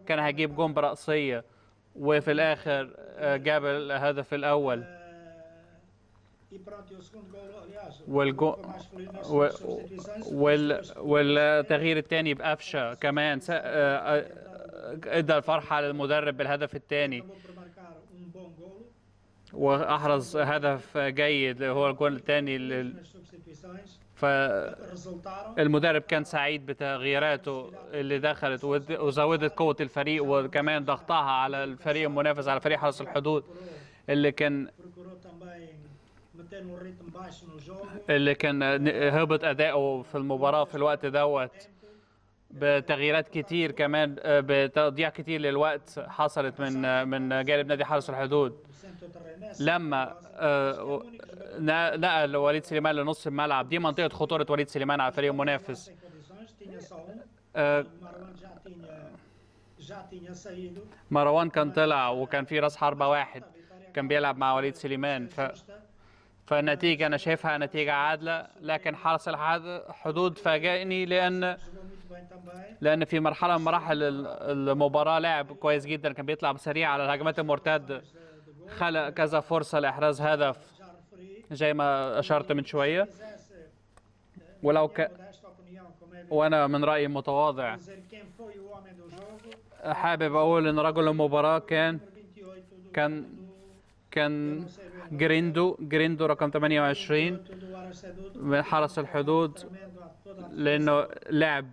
كان هيجيب جون برأسية وفي الآخر آه، جاب الهدف الأول E pronto, e o segundo gol, aliás, والجو foi mais feliz nas و- substituições. وال... والتغيير الثاني بقفشه كمان س... آه، آه، ادى الفرحه للمدرب بالهدف الثاني Um bom golo واحرز هدف جيد اللي هو الجول الثاني لل... nas substituições. فالمدرب كان سعيد بتغييراته اللي دخلت ود- وزودت قوة الفريق وكمان ضغطها على الفريق المنافس على فريق حرس الحدود اللي كان Procurou também meter um ritmo baixo no jogo. اللي كان ن- هبط أداؤه في المباراة في الوقت دوت بتغييرات كتير كمان آه، بتضييع كتير للوقت حصلت من آه، من جانب نادي حرس الحدود لما آه، ن- نقل وليد سليمان لنص الملعب دي منطقة خطورة وليد سليمان على الفريق المنافس Condições, tinha só um. آه، Marwan já tinha, já tinha saído. مروان كان طلع وكان في راس حربة واحد كان بيلعب مع وليد سليمان ف... فالنتيجة أنا شايفها نتيجة عادلة لكن حرس الحدود فاجأني لأن لأن في مرحلة من مراحل ال- المباراة لعب كويس جدا كان بيطلع بسريع على الهجمات المرتدة خلق كذا فرصة لإحراز هدف زي ما أشرت من شوية ولو ك... وأنا من رأيي المتواضع Dizer quem foi o homem do jogo. حابب اقول ان رجل المباراه كان كان كان جريندو جريندو رقم 28 من حرس الحدود لانه لعب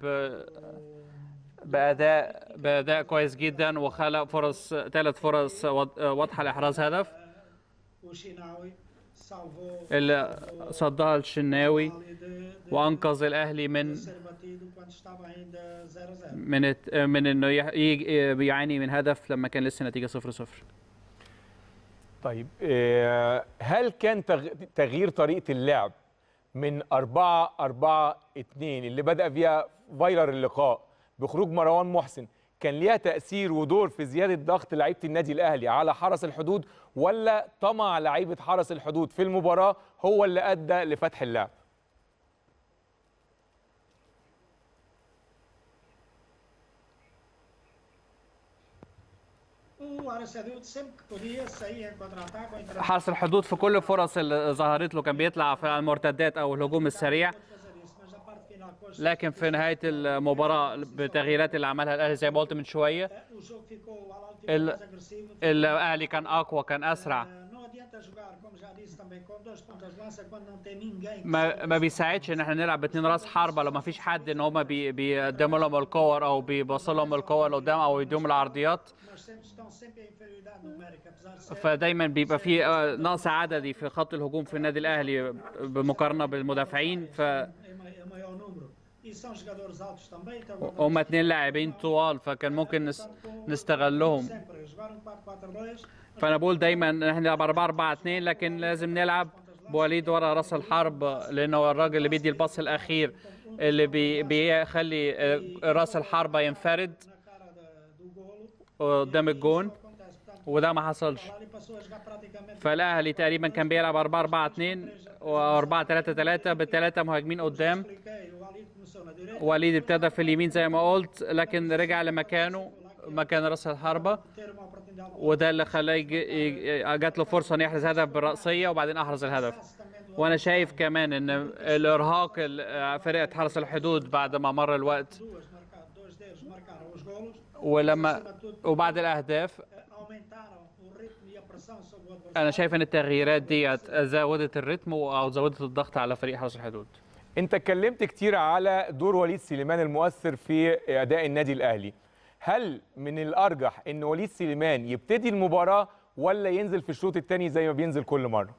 باداء باداء كويس جدا وخلق فرص ثلاث فرص واض- واضحه لاحراز هدف O Chinaui salvou اللي صدها الشناوي وانقذ الاهلي من ser batido quando estava ainda 0-0. من الت- من انه يح- يجي- يعاني من هدف لما كان لسه نتيجه 0 0 طيب آه، هل كان تغ- تغيير طريقة اللعب من 4 4 2 اللي بدأ فيها فايلر اللقاء بخروج مروان محسن كان ليها تأثير ودور في زيادة ضغط لعيبة النادي الأهلي على حرس الحدود ولا طمع لعيبة حرس الحدود في المباراة هو اللي أدى لفتح اللعب؟ O Araçadu sempre que podia saía em contra-ataque ou em حرس الحدود في كل الفرص اللي ظهرت له كان بيطلع في المرتدات او الهجوم السريع لكن في نهايه المباراه بالتغييرات اللي عملها الاهلي زي ما قلت من شويه O jogo ficou ao alto ال- mais agressivo. الاهلي كان اقوى كان اسرع Não adianta jogar, como já disse também, com dois pontas de lança quando não tem ninguém. que ما ما بيساعدش ان احنا نلعب باتنين راس حربه لو ما فيش حد ان هم بي بيقدموا لهم الكور او بيبصوا لهم الكور لقدام او يدوم العرضيات Mas sempre, estão sempre em inferioridade numérica, apesar de ser فدايما بيبقى في آه، نقص عددي في خط الهجوم في النادي الاهلي بمقارنه بالمدافعين ف é mai- é maior número. E são jogadores altos também, então هم اتنين لاعبين طوال فكان ممكن نس... نستغلهم sempre jogaram 4-4-2. فانا بقول دايما ان احنا نلعب 4 4 2 لكن لازم نلعب بوليد ورا راس الحرب لانه هو الراجل اللي بيدي الباص الاخير اللي بي... بيخلي آه، راس الحربه ينفرد قدام الجون وده ما حصلش فالاهلي تقريبا كان بيلعب 4 4 2 و 4 3 3 بالثلاثه مهاجمين قدام وليد ابتدى في اليمين زي ما قلت لكن رجع لمكانه مكان راس الحربه وده اللي خلاه يجي- يجي- جات له فرصه ان يحرز هدف بالراسيه وبعدين احرز الهدف وانا شايف كمان ان الارهاق ال- فرقه حرس الحدود بعد ما مر الوقت Dois deles marcaram os golos, ولما وبعد الاهداف aumentaram o ritmo e a pressão sobre o adversário. انا شايف ان التغييرات ديت زودت الريتم او زودت الضغط على فريق حرس الحدود انت اتكلمت كتير على دور وليد سليمان المؤثر في اداء النادي الاهلي هل من الارجح ان وليد سليمان يبتدي المباراه ولا ينزل في الشوط الثاني زي ما بينزل كل مره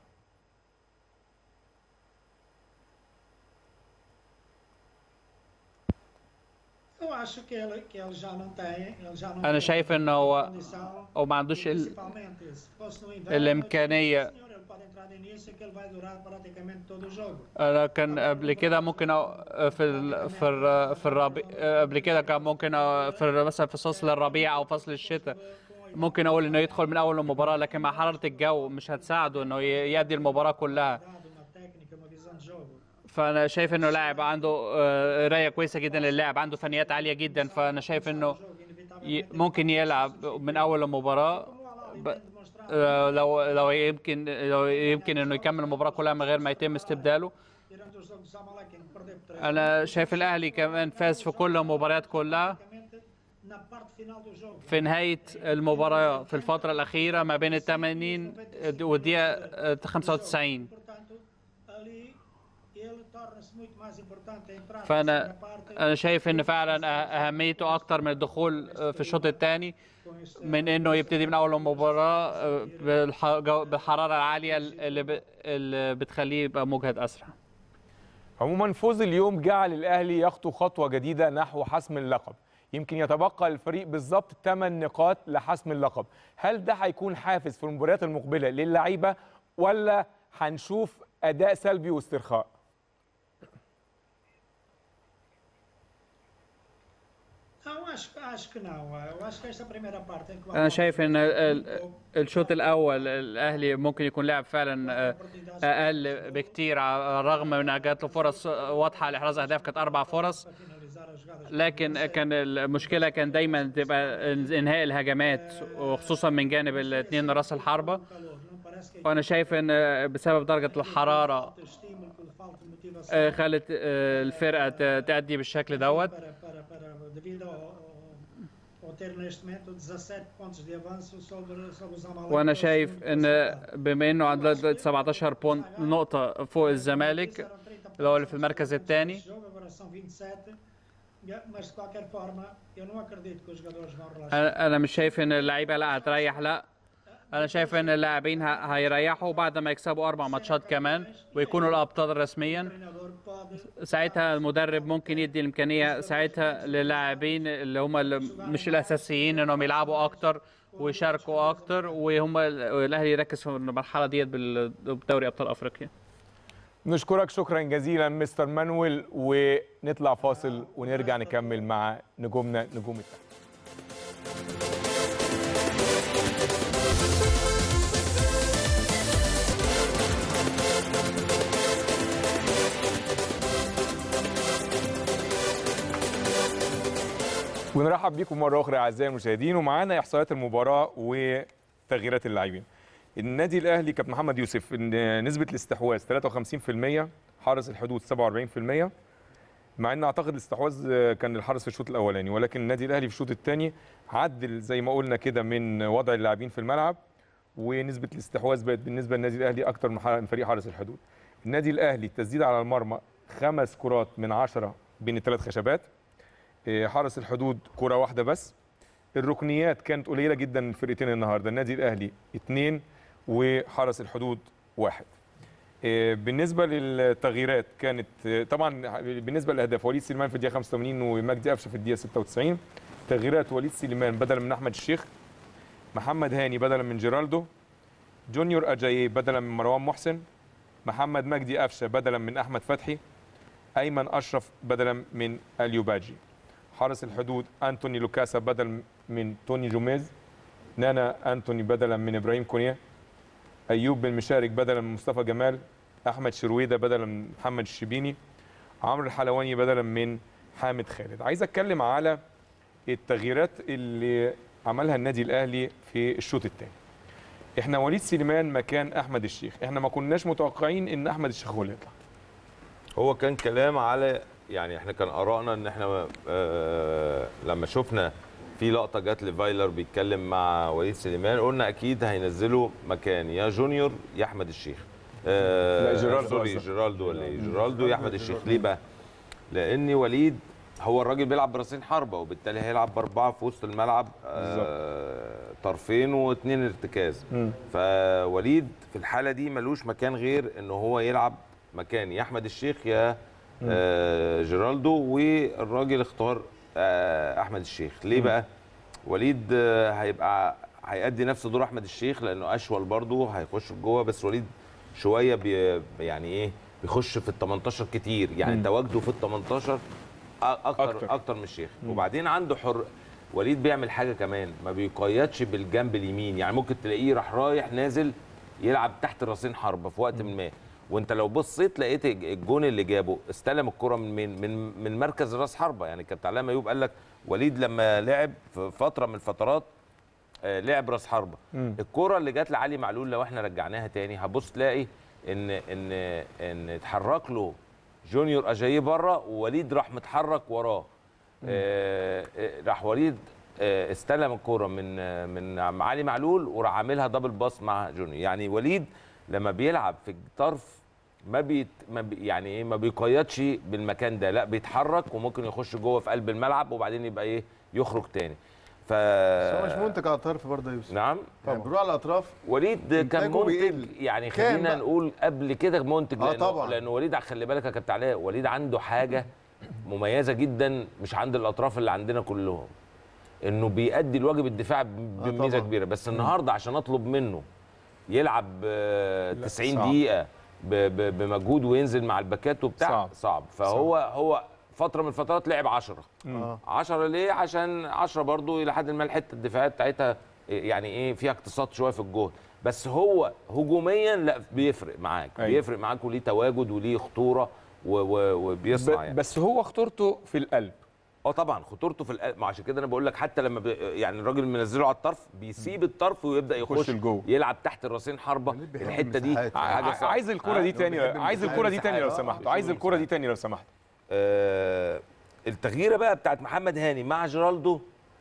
Eu acho que ele, que ele já não tem, ele já não انا tem شايف انه هو condição, هو ما عندوش ال... principalmente se fosse no inverno, الامكانيه senhor, ele pode entrar de início que ele vai durar praticamente todo o jogo. انا كان قبل كده ممكن أ- في ال... في ال... في الربيع قبل كده كان ممكن أ- في ال- مثلا في فصل الربيع او فصل الشتاء ممكن اقول انه يدخل من اول المباراه لكن مع حراره الجو مش هتساعده انه ي- يأدي المباراه كلها Uma técnica, uma visão de jogo. فانا شايف انه لاعب عنده آه، قرايه كويسه جدا للاعب عنده فنيات عاليه جدا فانا شايف انه ي- ممكن يلعب من اول المباراه ب- آه، لو لو يمكن لو يمكن انه يكمل المباراه كلها من غير ما يتم استبداله Tirando o jogo do Zamalek em que perdeu por 3 انا شايف الاهلي كمان فاز في كل المباريات كلها na parte final do jogo. في نهايه المباراه في الفتره الاخيره ما بين ال 80 والدقيقه 95 Ali ele torna-se muito mais importante a entrar na فانا segunda parte. انا شايف ان فعلا أه- اهميته اكتر من الدخول آه، في الشوط الثاني من انه يبتدي من اول المباراه آه، بالح- جو- بالحراره العاليه اللي ب- اللي بتخليه يبقى مجهد اسرع عموما فوز اليوم جعل الاهلي يخطو خطوه جديده نحو حسم اللقب يمكن يتبقى للفريق بالظبط 8 نقاط لحسم اللقب هل ده هيكون حافز في المباريات المقبله للعيبه ولا هنشوف اداء سلبي واسترخاء Não, acho, acho que não. Eu acho que esta primeira parte em que o انا Amalek شايف ان ال- الشوط الاول الاهلي ممكن يكون لعب فعلا آه، اقل بكتير على الرغم من ان جات له فرص واضحه لاحراز اهداف كانت اربع فرص لكن كان المشكله كان دايما تبقى انهاء الهجمات وخصوصا من جانب الاثنين راس الحربه وانا شايف ان بسبب درجه الحراره آه، خلت آه، الفرقه ت- تأدي بالشكل دوت para, para, para, devido ao, ao, ao ter neste momento 17 pontos de avanço sobre, sobre o Zamalek. وانا شايف ان بما انه عنده دلوقتي 17 بونت نقطه فوق الزمالك اللي هو اللي في المركز الثاني Jogo agora são 27, mas de qualquer forma eu não acredito que os jogadores vão relaxar. انا أنا مش شايف ان اللعيبه لا هتريح لا انا شايف ان اللاعبين ه- هيريحوا بعد ما يكسبوا اربع ماتشات كمان ويكونوا الابطال رسميا ساعتها المدرب ممكن يدي الامكانيه ساعتها للاعبين اللي هم اللي مش الاساسيين انهم يلعبوا اكتر ويشاركوا اكتر وهم الاهلي يركز في المرحله ديت بال- بدوري ابطال افريقيا نشكرك شكرا جزيلا مستر مانويل ونطلع فاصل ونرجع نكمل مع نجومنا نجوم التحت ونرحب بيكم مره اخرى اعزائي المشاهدين ومعانا احصائيات المباراه وتغييرات اللاعبين النادي الاهلي كابتن محمد يوسف إن نسبه الاستحواذ 53% حارس الحدود 47% مع ان اعتقد الاستحواذ كان الحارس في الشوط الاولاني ولكن النادي الاهلي في الشوط الثاني عدل زي ما قلنا كده من وضع اللاعبين في الملعب ونسبه الاستحواذ بقت بالنسبه للنادي الاهلي اكتر من حار- من فريق حارس الحدود النادي الاهلي التسديد على المرمى خمس كرات من عشرة بين الثلاث خشبات إيه، حارس الحدود كرة واحدة بس الركنيات كانت قليلة جدا من الفرقتين النهارده النادي الأهلي اثنين وحرس الحدود واحد إيه، بالنسبة للتغييرات كانت إيه، طبعا بالنسبة للأهداف وليد سليمان في الدقيقة 85 ومجدي قفشة في الدقيقة 96 تغييرات وليد سليمان بدلا من أحمد الشيخ محمد هاني بدلا من جيرالدو جونيور أجاييه بدلا من مروان محسن محمد مجدي قفشة بدلا من أحمد فتحي أيمن أشرف بدلا من اليوباجي حارس الحدود أنتوني لوكاسا بدل من توني جوميز نانا أنتوني بدلا من إبراهيم كونيه أيوب بن مشارك بدلا من مصطفى جمال أحمد شرويدة بدلا من محمد الشبيني عمرو الحلواني بدلا من حامد خالد عايز أتكلم على التغييرات اللي عملها النادي الأهلي في الشوط الثاني احنا وليد سليمان مكان احمد الشيخ احنا ما كناش متوقعين ان احمد الشيخ هو اللي يطلع هو كان كلام على يعني احنا كان ارائنا ان احنا آه لما شفنا في لقطه جت لفايلر بيتكلم مع وليد سليمان قلنا اكيد هينزلوا مكان يا جونيور يا احمد الشيخ آه لا، جيرالدو سوري قصدك. جيرالدو ولا ايه جيرالدو يا احمد الشيخ ليه بقى؟ لان وليد هو الراجل بيلعب براسين حربه وبالتالي هيلعب باربعه في وسط الملعب آه طرفين واثنين ارتكاز مم. فوليد في الحاله دي ملوش مكان غير ان هو يلعب مكان يا احمد الشيخ يا آه جيرالدو والراجل اختار آه احمد الشيخ ليه مم. بقى وليد آه هيبقى هيأدي نفس دور احمد الشيخ لانه اشول برضه هيخش جوه بس وليد شويه بي يعني ايه بيخش في ال 18 كتير يعني مم. تواجده في ال 18 أ- اكتر أكتر. اكتر, أكتر من الشيخ مم. وبعدين عنده حر وليد بيعمل حاجه كمان ما بيقيدش بالجنب اليمين يعني ممكن تلاقيه راح رايح نازل يلعب تحت راسين حربه في وقت ما وانت لو بصيت لقيت الج- الجون اللي جابه استلم الكره من من من, من مركز راس حربه يعني كابتن علاء ايوب قال لك وليد لما لعب في فتره من الفترات آه، لعب راس حربه مم. الكره اللي جت لعلي معلول لو احنا رجعناها تاني هتبص تلاقي ان ان ان اتحرك له جونيور اجاييه بره ووليد راح متحرك وراه آه، آه، راح وليد آه، استلم الكرة من آه، من علي معلول وراح عاملها دبل باس مع جونيور يعني وليد لما بيلعب في الطرف ما بيت ما بي يعني ايه ما بيقيدش بالمكان ده لا بيتحرك وممكن يخش جوه في قلب الملعب وبعدين يبقى ايه يخرج تاني ف بس هو مش منتج على الطرف برضه يا يوسف نعم يعني بيروح على الاطراف وليد كان إنتاجه منتج بيقل. يعني كام خلينا بقى؟ نقول قبل كده منتج آه لانه طبعاً. لانه وليد خلي بالك يا كابتن علاء وليد عنده حاجه مميزه جدا مش عند الاطراف اللي عندنا كلهم انه بيأدي الواجب الدفاعي بميزه طبعاً. كبيره بس النهارده عشان اطلب منه يلعب آه، لا، 90 صعب. دقيقه ب- ب- بمجهود وينزل مع الباكات وبتاع صعب. صعب فهو هو فتره من الفترات لعب 10 آه. 10 ليه عشان 10 برضو الى حد ما الحته الدفاعيه بتاعتها يعني ايه فيها اقتصاد شويه في الجهد بس هو هجوميا لا بيفرق معاك أيوة. بيفرق معاك وليه تواجد وليه خطوره و- و- وبيصنع ب- يعني بس هو خطورته في القلب اه طبعا خطورته في القلب ما عشان كده انا بقول لك حتى لما بي يعني الراجل منزله على الطرف بيسيب الطرف ويبدا يخش, يخش لجوه. يلعب تحت الراسين حربه الحته دي المساحات. حاجه ع- صعبة. عايز الكرة دي آه، تاني بيحب عايز المساحات. الكرة دي تاني لو آه، سمحت عايز الكرة دي تاني لو سمحت آه التغييره بقى بتاعت محمد هاني مع جيرالدو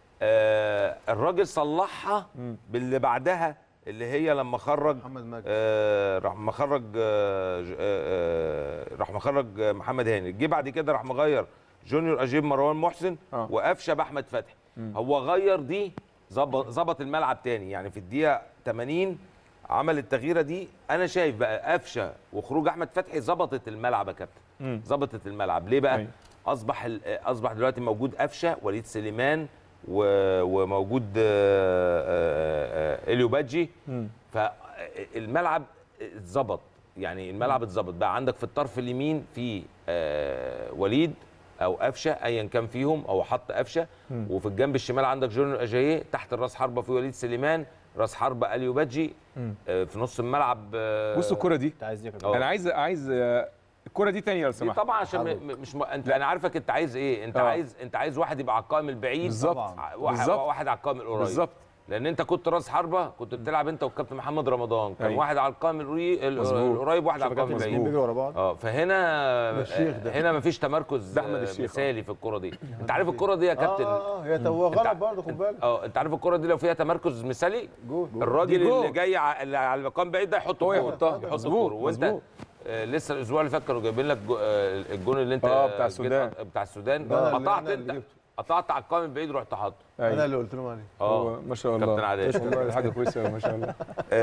آه الراجل صلحها باللي بعدها اللي هي لما خرج محمد مجدي. آه راح مخرج آه ج- آه آه، راح مخرج آه، محمد هاني جه بعد كده راح مغير جونيور اجيب مروان محسن آه. وقفشه باحمد فتحي هو غير دي ظبط ظبط الملعب تاني يعني في الدقيقه 80 عمل التغييره دي انا شايف بقى قفشه وخروج احمد فتحي ظبطت الملعب يا كابتن مم. ظبطت الملعب ليه بقى أيوة. اصبح ال- اصبح دلوقتي موجود قفشه وليد سليمان و- وموجود آه، آه، آه، اليو بادجي مم. فالملعب اتظبط يعني الملعب اتظبط بقى عندك في الطرف اليمين في آه، وليد او قفشه ايا كان فيهم او حط قفشه مم. وفي الجنب الشمال عندك جونيور اجاييه تحت الراس حربه في وليد سليمان راس حربه اليو بادجي مم. آه، في نص الملعب آه، بص الكرة دي انت عايز ايه يا كابتن؟ آه. انا عايز عايز آه، الكرة دي تاني لو دي سمحت طبعا عشان م- م- مش م... انت انا عارفك انت عايز ايه انت آه. عايز انت عايز واحد يبقى على القائم البعيد بالظبط. ع- واحد, بالظبط. واحد على القائم القريب بالظبط لان انت كنت راس حربه كنت بتلعب انت والكابتن محمد رمضان كان أيوة. واحد على القائم القري- ال- مظبوط. القريب واحد على شوف القائم كابتن البعيد بيجروا ورا بعض اه فهنا ده الشيخ ده. هنا مفيش تمركز ده أحمد آه، الشيخ، آه. مثالي في الكره دي انت عارف الكره دي يا كابتن اه هي تو أنت- غلط برضه خد بالك اه انت عارف الكره دي لو فيها تمركز مثالي جول الراجل دي جول. اللي جاي ع- اللي على المقام بعيد ده يحط هو الكوره يحطها. يحط مظبوط، الكوره وانت مظبوط. آه لسه الاسبوع اللي فات كانوا جايبين لك جو- آه الجون اللي انت آه، بتاع جيت السودان. قط- بتاع السودان ده أنا اللي- قطعت أنا اللي انت جبته. قطعت على القائم البعيد رحت حاطه انا ايوه اللي قلت لهم عليه هو ما شاء الله كابتن عادل. والله دي حاجة كويسة أوي، ما شاء الله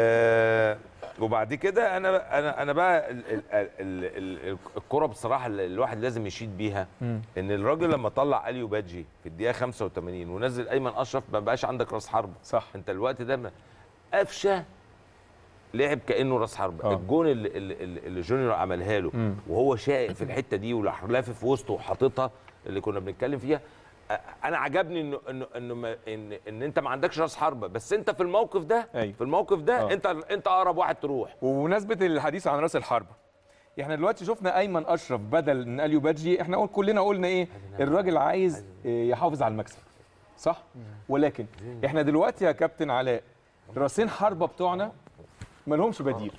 آه وبعد كده انا انا انا بقى ال- ال- ال- ال- الكره بصراحه اللي الواحد لازم يشيد بيها مم. ان الراجل لما طلع اليو بادجي في الدقيقه 85 ونزل ايمن اشرف ما بقاش عندك راس حرب صح انت الوقت ده ما- قفشه لعب كانه راس حرب آه. الجون اللي, اللي, اللي اللي جونيور عملها له مم. وهو شائق في الحته دي وراح لافف في وسطه وحاططها اللي كنا بنتكلم فيها أ- انا عجبني انه انه انه ما- ان ان انت ما عندكش راس حربه بس انت في الموقف ده أيوة. في الموقف ده آه. انت انت اقرب واحد تروح وبمناسبه الحديث عن راس الحربه احنا دلوقتي شفنا ايمن اشرف بدل من اليو بادجي احنا قول كلنا قلنا ايه الراجل عايز إيه، يحافظ على المكسب صح ولكن احنا دلوقتي يا كابتن علاء راسين حربه بتوعنا ما لهمش بديل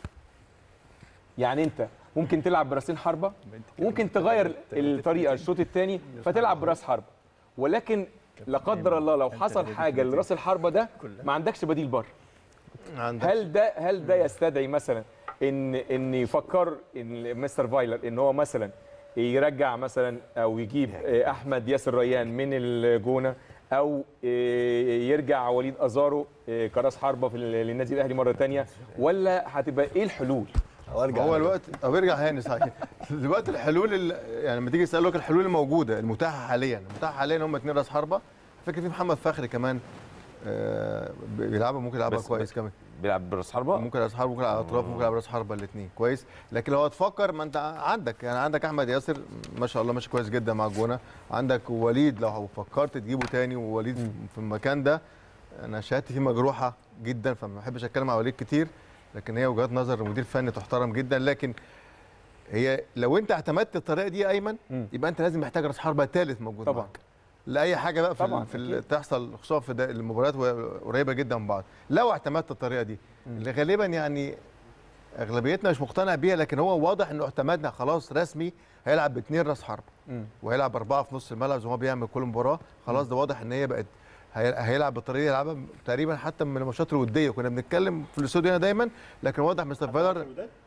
يعني انت ممكن تلعب براسين حربه وممكن تغير الطريقه الشوط الثاني فتلعب براس حربه ولكن لا قدر الله لو حصل حاجه لراس الحربه ده ما عندكش بديل بره عندك هل ده هل ده يستدعي مثلا ان ان يفكر ان مستر فايلر ان هو مثلا يرجع مثلا او يجيب آه، احمد ياسر ريان من الجونه او آه، يرجع وليد ازارو آه، كراس حربه في ال- للنادي الاهلي مره تانية ولا هتبقى ايه الحلول؟ هو الوقت او ارجع هاني صحيح دلوقتي الحلول ال- يعني لما تيجي تسال لك الحلول الموجوده المتاحه حاليا المتاحه حاليا هم اثنين راس حربه فاكر في محمد فخري كمان آه، بيلعبها ممكن يلعبها بس- كويس بس- كمان بيلعب براس حربه ممكن راس حربه ممكن على الاطراف ممكن على راس حربه الاثنين كويس لكن لو هتفكر ما انت عندك يعني عندك احمد ياسر ما شاء الله ماشي كويس جدا مع الجونه عندك وليد لو فكرت تجيبه تاني ووليد في المكان ده انا شهادتي فيه مجروحه جدا فما بحبش اتكلم على وليد كتير لكن هي وجهات نظر مدير فني تحترم جدا لكن هي لو انت اعتمدت الطريقه دي يا ايمن مم. يبقى انت لازم محتاج راس حربه ثالث موجود طبعا. معاك لاي حاجه بقى في, طبعاً، طبعا في ال- تحصل خصوصا في ده- المباريات قريبه جدا من بعض لو اعتمدت الطريقه دي اللي غالبا يعني اغلبيتنا مش مقتنع بيها لكن هو واضح انه اعتمدنا خلاص رسمي هيلعب باثنين راس حرب مم. وهيلعب اربعه في نص الملعب زي ما هو بيعمل كل مباراه خلاص ده واضح ان هي بقت هي- هيلعب بالطريقه اللي يلعبها تقريبا حتى من الماتشات الوديه كنا بنتكلم في الاستوديو هنا دايما لكن واضح مستر فايلر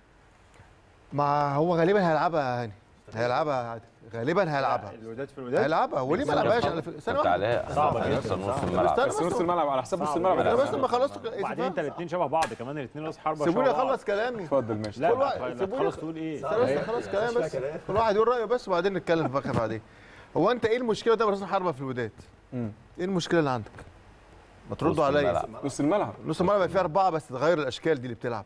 ما هو غالبا هيلعبها هاني هيلعبها عادي غالبا هيلعبها الوداد في الوداد هيلعبها وليه ما لعبهاش على فكره ثانيه كنت واحده عليها صعبه جدا نص الملعب بس نص الملعب على حساب نص الملعب انا بس ما خلصت وبعدين انت الاثنين شبه بعض كمان الاثنين راس حربه سيبوني شبه بعض. اخلص كلامي اتفضل ماشي لا كل واحد- لا سيبوني خلاص تقول ايه خلاص خلاص كلام بس كل واحد يقول رايه بس وبعدين نتكلم بقى بعدين هو انت ايه المشكله ده براس الحربه في الوداد؟ مم. ايه المشكله اللي عندك؟ ما تردوا نص عليا الملعب. نص الملعب نص الملعب بقى فيه اربعه بس تغير الاشكال دي اللي بتلعب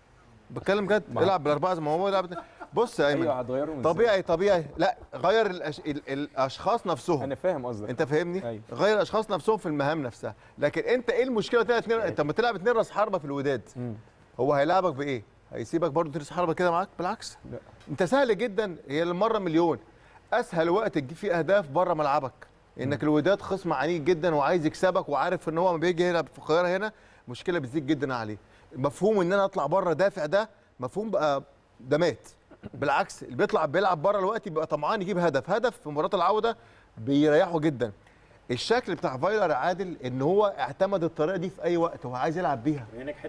بتكلم جد ما- العب بالاربعه زي ما هو يلعب بص يا ايوه ايمن هتغيرهم إزاي؟ طبيعي طبيعي لا غير الأش... ال... الاشخاص نفسهم انا فاهم قصدك انت فاهمني أيوة. غير الاشخاص نفسهم في المهام نفسها لكن انت ايه المشكله تلعب اتنين انت لما تلعب اتنين راس حربه في الوداد مم. هو هيلعبك بايه هيسيبك برضه ترس حربه كده معاك بالعكس لا. انت سهل جدا هي المره مليون اسهل وقت تجيب فيه اهداف بره ملعبك انك الوداد خصم عنيد جدا وعايز يكسبك وعارف ان هو لما بيجي يلعب في القاهره هنا مشكله بتزيد جدا عليه مفهوم ان انا اطلع بره دافع ده مفهوم بقى ده مات بالعكس اللي بيطلع بيلعب بره الوقت بيبقى طمعان يجيب هدف هدف في مباراه العوده بيريحه جدا الشكل بتاع فايلر عادل ان هو اعتمد الطريقه دي في اي وقت هو عايز يلعب بيها هي نجحت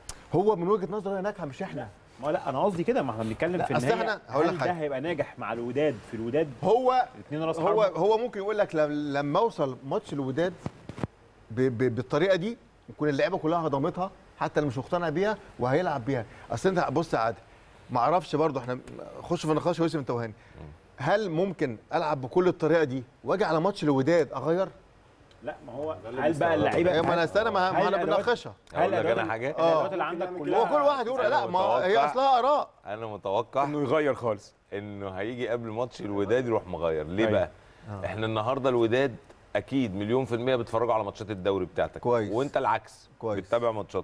هو من وجهه نظره هي ناجحه مش احنا ما لا انا قصدي كده ما احنا بنتكلم لا، في أصل النهايه إحنا- هقول لك هل حاجة. ده هيبقى ناجح مع الوداد في الوداد هو الاثنين راس هو حربه هو ممكن يقول لك لم- لما اوصل ماتش الوداد ب- ب- بالطريقه دي يكون اللعيبه كلها هضمتها حتى اللي مش مقتنع بيها وهيلعب بيها اصل انت بص يا عادل ما اعرفش برضه احنا خش في النقاش يوسف انت وهاني هل ممكن العب بكل الطريقه دي واجي على ماتش الوداد اغير؟ لا ما هو هل بقى اللعيبه إيه، ما انا استنى ما ما هل انا الأدوات- بنناقشها أقول لك الأدوات- أنا حاجة؟ الادوات اللي عندك كلها هو كل واحد يقول أنا لا ما هي متوقع- اصلها اراء انا متوقع انه يغير خالص انه هيجي قبل ماتش الوداد يروح مغير ليه أيوة. بقى احنا النهارده الوداد اكيد مليون في المية بيتفرجوا على ماتشات الدوري بتاعتك كويس. وانت العكس كويس. بتتابع ماتشات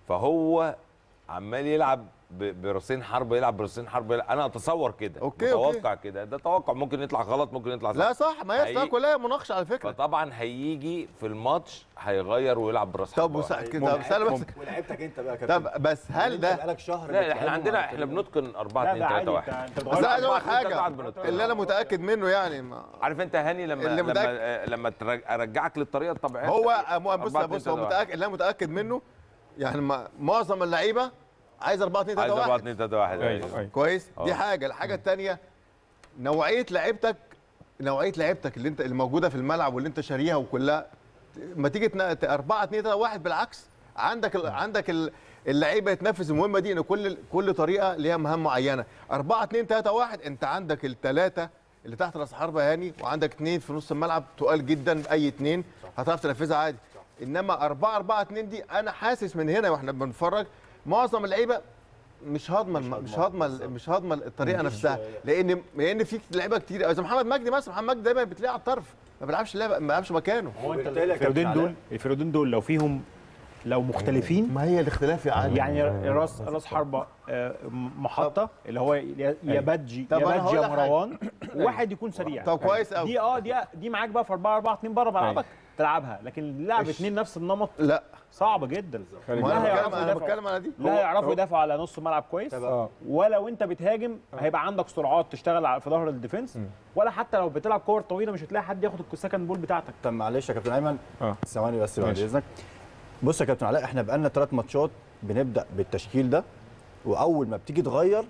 فهو عمال يلعب ب- براسين حرب يلعب براسين حرب يلعب. انا اتصور كده أوكي، أوكي. متوقع كده ده توقع ممكن يطلع غلط ممكن يطلع صح لا صح ما هي هي- أصلها كلها مناقشه على فكره فطبعا هيجي في الماتش هيغير ويلعب براس طب حرب وس- واحد. كده طب استنى بس ولعبتك انت بقى يا كابتن طب بس هل ده بقالك شهر لا احنا بتتكلموا عندنا عن احنا كده. بنتقن 4 لا 2 ده 3 عادي 1 انت انت بس لا عايز اقول أربعة، اتنين، تلاتة، حاجه واحد بنتقن. اللي انا متاكد منه يعني ما عارف انت هاني لما اللي لما متأكد- آه، لما ترج- ارجعك للطريقه الطبيعيه هو بتاعتك. مو- بص أربعة، بص اتنين، هو تلاتة، واحد. متاكد اللي انا متاكد منه يعني ما معظم اللعيبه عايز 4 2 عايز 3 4 1 2 3 1 ايوه ايوه كويس دي آه. حاجه الحاجه الثانيه نوعيه لعيبتك نوعيه لعيبتك اللي انت الموجوده في الملعب واللي انت شاريها وكلها ما تيجي 4 2 3 1 بالعكس عندك ال... عندك ال- اللعيبه يتنفذ المهمه دي ان كل كل طريقه ليها مهام معينه 4 2 3 1 انت عندك الثلاثه اللي تحت راس حربه هاني وعندك اثنين في نص الملعب تقال جدا اي اثنين هتعرف تنفذها عادي انما 4 4 2 دي انا حاسس من هنا واحنا بنتفرج معظم اللعيبه مش هضمه الم- مش هضمه ال- مش هضمه الطريقه نفسها لان لان في لعيبه كتير زي محمد مجدي مثلا محمد مجدي دايما بتلاقيه على الطرف ما بيلعبش اللعبه ما بيلعبش مكانه هو انت وبالتالي يا الفرودين كابتن دول الفرودين دول لو فيهم لو مختلفين ما هي الاختلاف يا عادل يعني راس راس حربه آه، محطه اللي هو يا يا بادجي طب يا أنا بادجي هقول يا لك حاجة. مروان وواحد يكون سريع طب كويس قوي دي اه دي دي معاك بقى في 4 4 2 بره ملعبك تلعبها لكن لعب إيش؟ اثنين نفس النمط لا صعب جدا ما لا انا بتكلم هيعرفوا انا يدافعوا بتكلم على دي لا هيعرفوا يدافعوا على نص الملعب كويس اه ولا وانت بتهاجم هيبقى عندك سرعات تشتغل على- في ظهر الديفنس ولا حتى لو بتلعب كور طويله مش هتلاقي حد ياخد السكند بول بتاعتك طب معلش يا كابتن ايمن اه ثواني بس بعد ماشي. اذنك بص يا كابتن علاء احنا بقالنا ثلاث ماتشات بنبدا بالتشكيل ده واول ما بتيجي تغير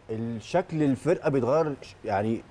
الشكل الفرقه بيتغير ش- يعني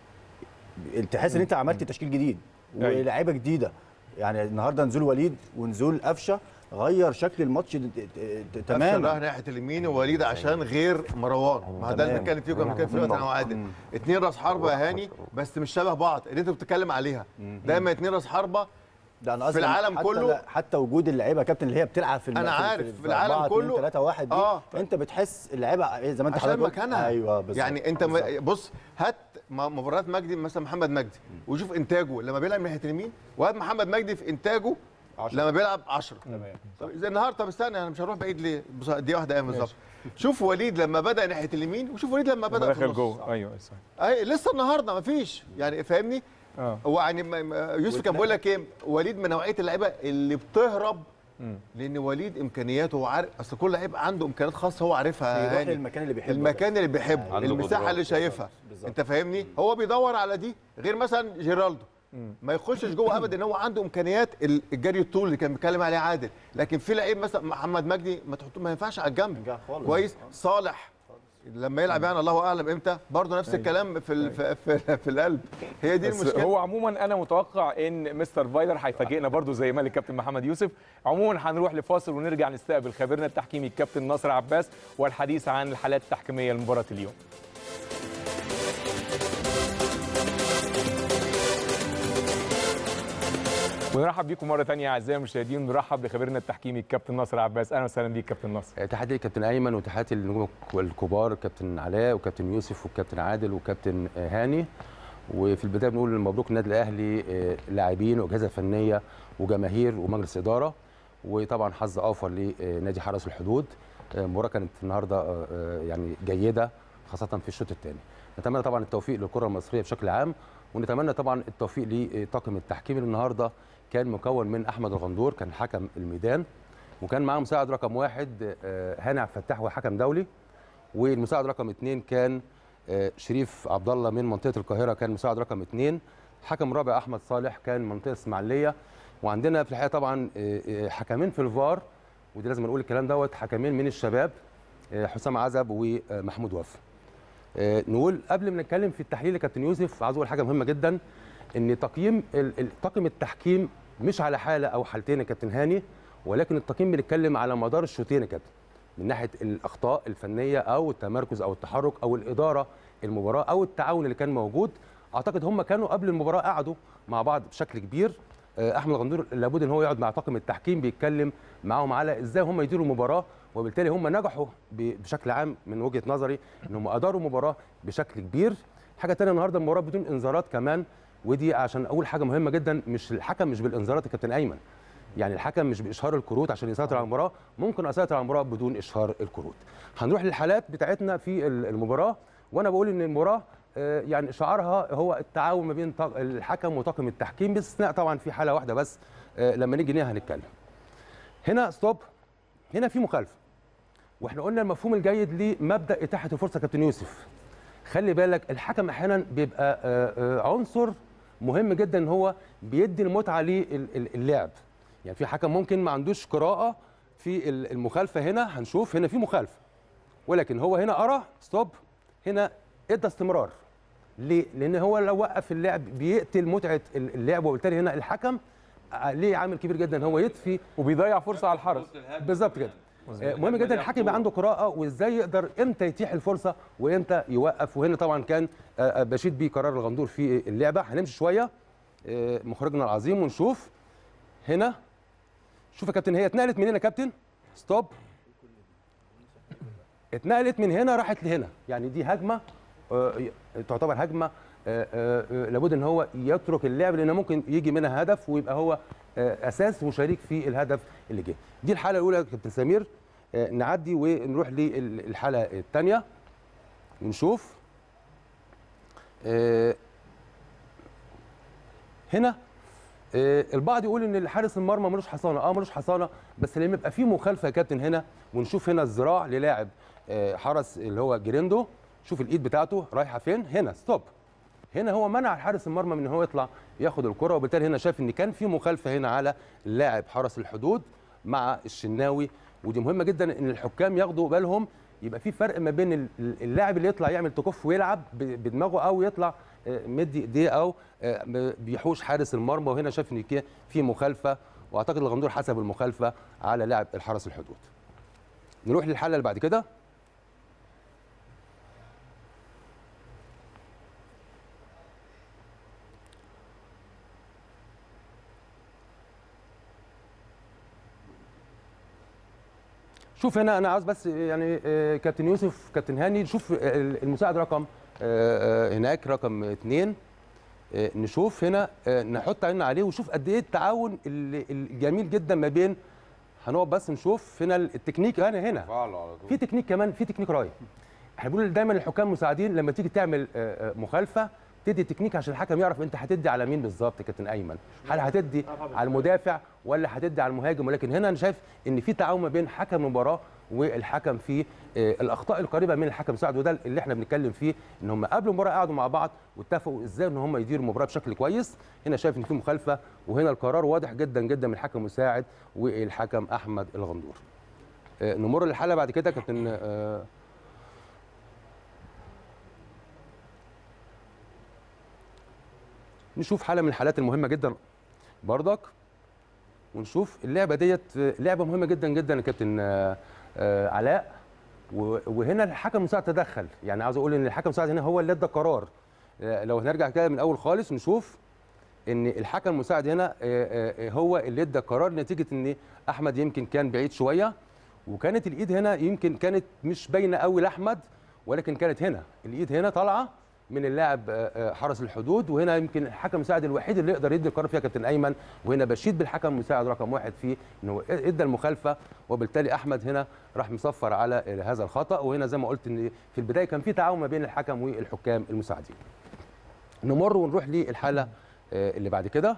تحس ان انت عملت تشكيل جديد أيوة. ولاعيبه جديده يعني النهارده نزول وليد ونزول قفشه غير شكل الماتش د- د- د- تمام راح تماما ناحيه اليمين ووليد عشان غير مروان ما ده اللي تمام. بنتكلم فيه كنا بنتكلم في الوقت انا وعادل اتنين راس حربه يا هاني بس مش شبه بعض اللي انت بتتكلم عليها دايما اتنين راس حربه ده انا قصدي العالم حتى كله- لا- حتى وجود اللعيبه يا كابتن اللي هي بتلعب في الم- أنا في- عارف، في في العالم كله. 3 1 دي آه. انت بتحس اللعيبه زي ما انت عشان حضرتك قلت. مكانها ايوه بالظبط يعني انت م... بالظبط. بص هات م- مباريات مجدي مثلا محمد مجدي وشوف انتاجه لما بيلعب من ناحيه اليمين وهات محمد مجدي في انتاجه لما بيلعب 10 طب زي النهارده طب استنى انا مش هروح بعيد ليه بص- دقيقه واحده ايام بالظبط شوف وليد لما بدا ناحيه اليمين وشوف وليد لما بدا في دخل النص جوه ايوه صح اي لسه النهارده مفيش يعني فاهمني اه هو يعني م- م- يوسف كان بيقول لك ايه وليد من نوعيه اللعيبه اللي بتهرب لان وليد امكانياته هو عارف اصل كل لعيب عنده امكانيات خاصه هو عارفها بيروح هاني. للمكان اللي بيحبه. المكان اللي بيحبه عنده المساحه قدرات. اللي شايفها بالظبط. انت فاهمني هو بيدور على دي غير مثلا جيرالدو ما يخشش جوه ابدا ان هو عنده امكانيات ال- الجري الطول اللي كان بيتكلم عليه عادل لكن في لعيب مثلا محمد مجدي ما تحطه ما ينفعش على الجنب خالص. كويس صالح لما يلعب يعني الله اعلم امتى برضه نفس الكلام في ال- في, في, في القلب هي دي بس المشكله هو عموما انا متوقع ان مستر فايلر هيفاجئنا برضو زي ما الكابتن محمد يوسف عموما هنروح لفاصل ونرجع نستقبل خبيرنا التحكيمي الكابتن ناصر عباس والحديث عن الحالات التحكيميه لمباراه اليوم ونرحب بيكم مره ثانيه اعزائي المشاهدين ونرحب بخبيرنا التحكيمي الكابتن ناصر عباس اهلا وسهلا بيك كابتن ناصر تحياتي للكابتن ايمن وتحياتي للنجوم الكبار الكابتن علاء وكابتن يوسف والكابتن عادل وكابتن هاني وفي البدايه بنقول مبروك النادي الاهلي آه، لاعبين واجهزه فنيه وجماهير ومجلس اداره وطبعا حظ اوفر لنادي حرس الحدود آه، المباراه كانت النهارده آه، آه، يعني جيده خاصه في الشوط الثاني نتمنى طبعا التوفيق للكره المصريه بشكل عام ونتمنى طبعا التوفيق لطاقم التحكيم اللي النهارده كان مكون من احمد الغندور كان حكم الميدان وكان معاه مساعد رقم واحد آه، هاني عبد الفتاح هو حكم دولي والمساعد رقم اثنين كان آه، شريف عبد الله من منطقه القاهره كان مساعد رقم اثنين حكم رابع احمد صالح كان من منطقه اسماعيليه وعندنا في الحقيقه طبعا آه، آه، حكمين في الفار ودي لازم نقول الكلام دوت حكمين من الشباب آه، حسام عزب ومحمود وفا آه، نقول قبل ما نتكلم في التحليل يا كابتن يوسف عايز اقول حاجه مهمه جدا ان تقييم ال- ال- طاقم التحكيم مش على حاله او حالتين يا كابتن هاني ولكن التقييم بنتكلم على مدار الشوطين يا كابتن من ناحيه الاخطاء الفنيه او التمركز او التحرك او الاداره المباراه او التعاون اللي كان موجود اعتقد هم كانوا قبل المباراه قعدوا مع بعض بشكل كبير آه، احمد غندور لابد ان هو يقعد مع طاقم التحكيم بيتكلم معاهم على ازاي هم يديروا المباراه وبالتالي هم نجحوا ب- بشكل عام من وجهه نظري ان هم اداروا المباراه بشكل كبير حاجه تانية النهارده المباراه بدون انذارات كمان ودي عشان اقول حاجه مهمه جدا مش الحكم مش بالانذارات يا كابتن ايمن يعني الحكم مش باشهار الكروت عشان يسيطر على المباراه ممكن اسيطر على المباراه بدون اشهار الكروت هنروح للحالات بتاعتنا في ال- المباراه وانا بقول ان المباراه آه، يعني شعارها هو التعاون ما بين طاق- الحكم وطاقم التحكيم باستثناء طبعا في حاله واحده بس آه، لما نيجي ليها هنتكلم هنا ستوب هنا في مخالفه واحنا قلنا المفهوم الجيد لمبدا اتاحه الفرصه يا كابتن يوسف خلي بالك الحكم احيانا بيبقى آه، آه، عنصر مهم جدا ان هو بيدي المتعه للعب يعني في حكم ممكن ما عندوش قراءه في ال- المخالفه هنا هنشوف هنا في مخالفه ولكن هو هنا ارى ستوب هنا ادى استمرار ليه؟ لان هو لو وقف اللعب بيقتل متعه ال- اللعب وبالتالي هنا الحكم آه، ليه عامل كبير جدا ان هو يطفي وبيضيع فرصه على الحرس بالظبط كده آه، مهم جدا الحكم يبقى عنده قراءه وازاي يقدر امتى يتيح الفرصه وامتى يوقف وهنا طبعا كان آه، آه، بشيد بيه قرار الغندور في اللعبه هنمشي شويه آه، مخرجنا العظيم ونشوف هنا شوف يا كابتن هي اتنقلت من هنا يا كابتن ستوب اتنقلت من هنا راحت لهنا يعني دي هجمه آه، تعتبر هجمه آه، آه، آه، لابد ان هو يترك اللعب لان ممكن يجي منها هدف ويبقى هو آه، اساس وشريك في الهدف اللي جه دي الحاله الاولى يا كابتن سمير آه، نعدي ونروح للحاله الثانيه ونشوف آه، هنا آه، البعض يقول ان الحارس المرمى ملوش حصانه اه ملوش حصانه بس لما يبقى في مخالفه يا كابتن هنا ونشوف هنا الذراع للاعب آه، حرس اللي هو جريندو شوف الايد بتاعته رايحه فين هنا ستوب هنا هو منع الحارس المرمى من ان هو يطلع ياخد الكره وبالتالي هنا شاف ان كان في مخالفه هنا على اللاعب حرس الحدود مع الشناوي ودي مهمه جدا ان الحكام ياخدوا بالهم يبقى في فرق ما بين ال- اللاعب اللي يطلع يعمل تكف ويلعب ب- بدماغه او يطلع آه، مدي ايديه او آه، ب- بيحوش حارس المرمى وهنا شاف ان كده في مخالفه واعتقد الغندور حسب المخالفه على لاعب الحرس الحدود نروح للحاله اللي بعد كده شوف هنا انا عاوز بس يعني آه، كابتن يوسف كابتن هاني شوف المساعد رقم آه، آه، هناك رقم اثنين آه، نشوف هنا آه، نحط عيننا عليه وشوف قد ايه التعاون ال- الجميل جدا ما بين هنقعد بس نشوف هنا التكنيك هنا هنا فعله على طول في تكنيك كمان في تكنيك راي احنا بنقول دايما الحكام مساعدين لما تيجي تعمل آه، آه، مخالفه تدي تكنيك عشان الحكم يعرف انت هتدي على مين بالظبط يا كابتن ايمن هل هتدي على المدافع ولا هتدي على المهاجم ولكن هنا انا شايف ان في تعاون ما بين حكم المباراه والحكم في آه، الاخطاء القريبه من الحكم مساعد وده اللي احنا بنتكلم فيه ان هم قبل المباراه قعدوا مع بعض واتفقوا ازاي ان هم يديروا المباراه بشكل كويس هنا شايف ان في مخالفه وهنا القرار واضح جدا جدا من الحكم المساعد والحكم احمد الغندور آه، نمر للحاله بعد كده كابتن آه، نشوف حاله من الحالات المهمه جدا برضك ونشوف اللعبه ديت لعبه مهمه جدا جدا يا كابتن آه، آه، علاء و- وهنا الحكم المساعد تدخل يعني عاوز اقول ان الحكم المساعد هنا هو اللي ادى القرار آه، لو هنرجع كده من الاول خالص نشوف ان الحكم المساعد هنا آه، آه، آه، هو اللي ادى القرار نتيجه ان احمد يمكن كان بعيد شويه وكانت الايد هنا يمكن كانت مش باينه قوي لاحمد ولكن كانت هنا الايد هنا طالعه من اللاعب آه، آه، حرس الحدود وهنا يمكن الحكم المساعد الوحيد اللي يقدر يدي القرار فيها كابتن ايمن وهنا بشيد بالحكم المساعد رقم واحد فيه ان هو ادى المخالفه وبالتالي احمد هنا راح مصفر على آه، هذا الخطا وهنا زي ما قلت ان في البدايه كان في تعاون ما بين الحكم والحكام المساعدين نمر ونروح للحاله آه، اللي بعد كده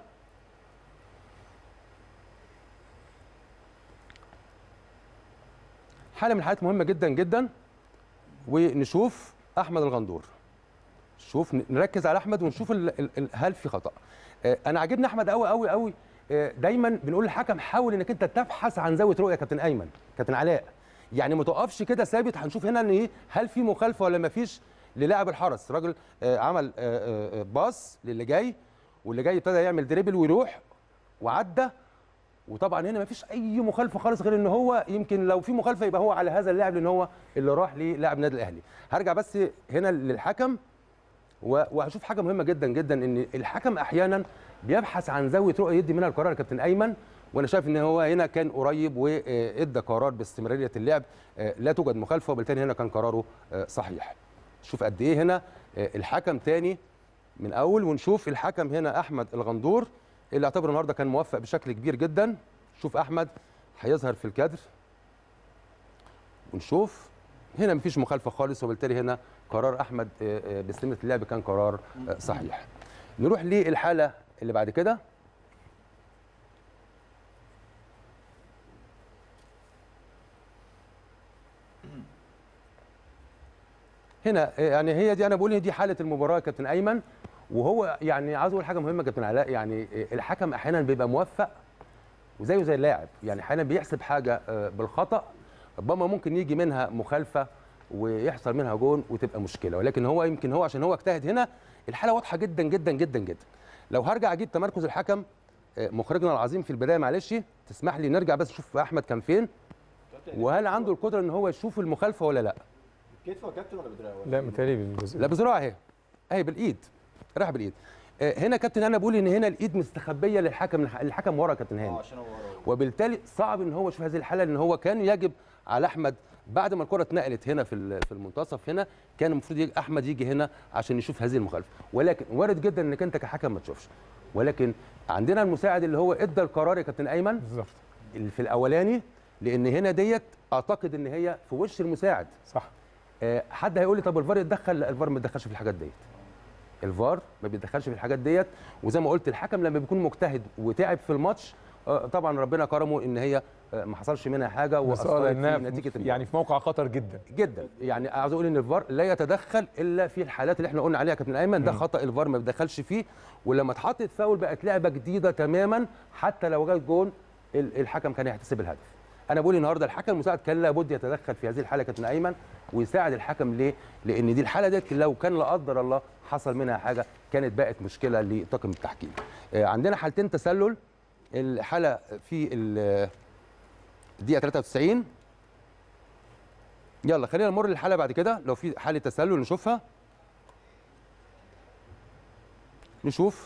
حاله من الحالات مهمه جدا جدا ونشوف احمد الغندور شوف ن- نركز على احمد ونشوف ال ال ال هل في خطا آه، انا عاجبني احمد قوي قوي قوي آه، دايما بنقول للحكم حاول انك انت تبحث عن زاويه رؤيه يا كابتن ايمن كابتن علاء يعني ما تقفش كده ثابت هنشوف هنا ان ايه هل في مخالفه ولا ما فيش للاعب الحرس راجل آه، عمل آه، آه، آه، باص للي جاي واللي جاي ابتدى يعمل دريبل ويروح وعدى وطبعا هنا ما فيش اي مخالفه خالص غير ان هو يمكن لو في مخالفه يبقى هو على هذا اللاعب لان هو اللي راح للاعب النادي الاهلي هرجع بس هنا للحكم و- وهشوف حاجه مهمه جدا جدا ان الحكم احيانا بيبحث عن زاويه رؤيه يدي منها القرار يا كابتن ايمن وانا شايف ان هو هنا كان قريب وادى قرار باستمراريه اللعب آه، لا توجد مخالفه وبالتالي هنا كان قراره آه، صحيح شوف قد ايه هنا آه، الحكم تاني من اول ونشوف الحكم هنا احمد الغندور اللي اعتبر النهارده كان موفق بشكل كبير جدا شوف احمد هيظهر في الكادر ونشوف هنا مفيش مخالفه خالص وبالتالي هنا قرار احمد آه، آه، باستمرار اللعب كان قرار آه، صحيح نروح للحاله اللي بعد كده هنا آه، يعني هي دي انا بقول إن دي حاله المباراه يا كابتن ايمن وهو يعني عاوز اقول حاجه مهمه يا كابتن علاء يعني آه، الحكم احيانا بيبقى موفق وزيه زي اللاعب يعني احيانا بيحسب حاجه آه، بالخطا ربما ممكن يجي منها مخالفه ويحصل منها جون وتبقى مشكله ولكن هو يمكن هو عشان هو اجتهد هنا الحاله واضحه جدا جدا جدا جدا لو هرجع اجيب تمركز الحكم آه، مخرجنا العظيم في البدايه معلش تسمح لي نرجع بس نشوف احمد كان فين وهل عنده القدره ان هو يشوف المخالفه ولا لا كتف يا كابتن ولا بدراع لا متهيألي بالجزء لا بزراعه اهي اهي بالايد راح بالايد آه، هنا كابتن انا بقول ان هنا الايد مستخبيه للحكم الحكم ورا كابتن هاني عشان هو ورا. وبالتالي صعب ان هو يشوف هذه الحاله ان هو كان يجب على احمد بعد ما الكره اتنقلت هنا في ال- في المنتصف هنا كان المفروض يجي احمد يجي هنا عشان يشوف هذه المخالفه ولكن وارد جدا انك انت كحكم ما تشوفش ولكن عندنا المساعد اللي هو ادى القرار يا كابتن ايمن بالظبط في الاولاني لان هنا ديت اعتقد ان هي في وش المساعد صح آه، حد هيقول لي طب الفار يتدخل لا الفار ما بيتدخلش في الحاجات ديت الفار ما بيتدخلش في الحاجات ديت وزي ما قلت الحكم لما بيكون مجتهد وتعب في الماتش آه، طبعا ربنا كرمه ان هي آه، ما حصلش منها حاجه بس اه واثرت لانها في نتيجه المباراة. يعني في موقع خطر جدا جدا يعني عاوز اقول ان الفار لا يتدخل الا في الحالات اللي احنا قلنا عليها يا كابتن ايمن ده مم. خطا الفار ما بيتدخلش فيه ولما اتحطت فاول بقت لعبه جديده تماما حتى لو جت جون ال- الحكم كان يحتسب الهدف انا بقول النهارده الحكم المساعد كان لابد يتدخل في هذه الحاله يا كابتن ايمن ويساعد الحكم ليه لان دي الحاله ديت لو كان لا قدر الله حصل منها حاجه كانت بقت مشكله لطاقم التحكيم آه، عندنا حالتين تسلل الحاله في ال- الدقيقه 93 يلا خلينا نمر للحاله بعد كده لو في حاله تسلل نشوفها نشوف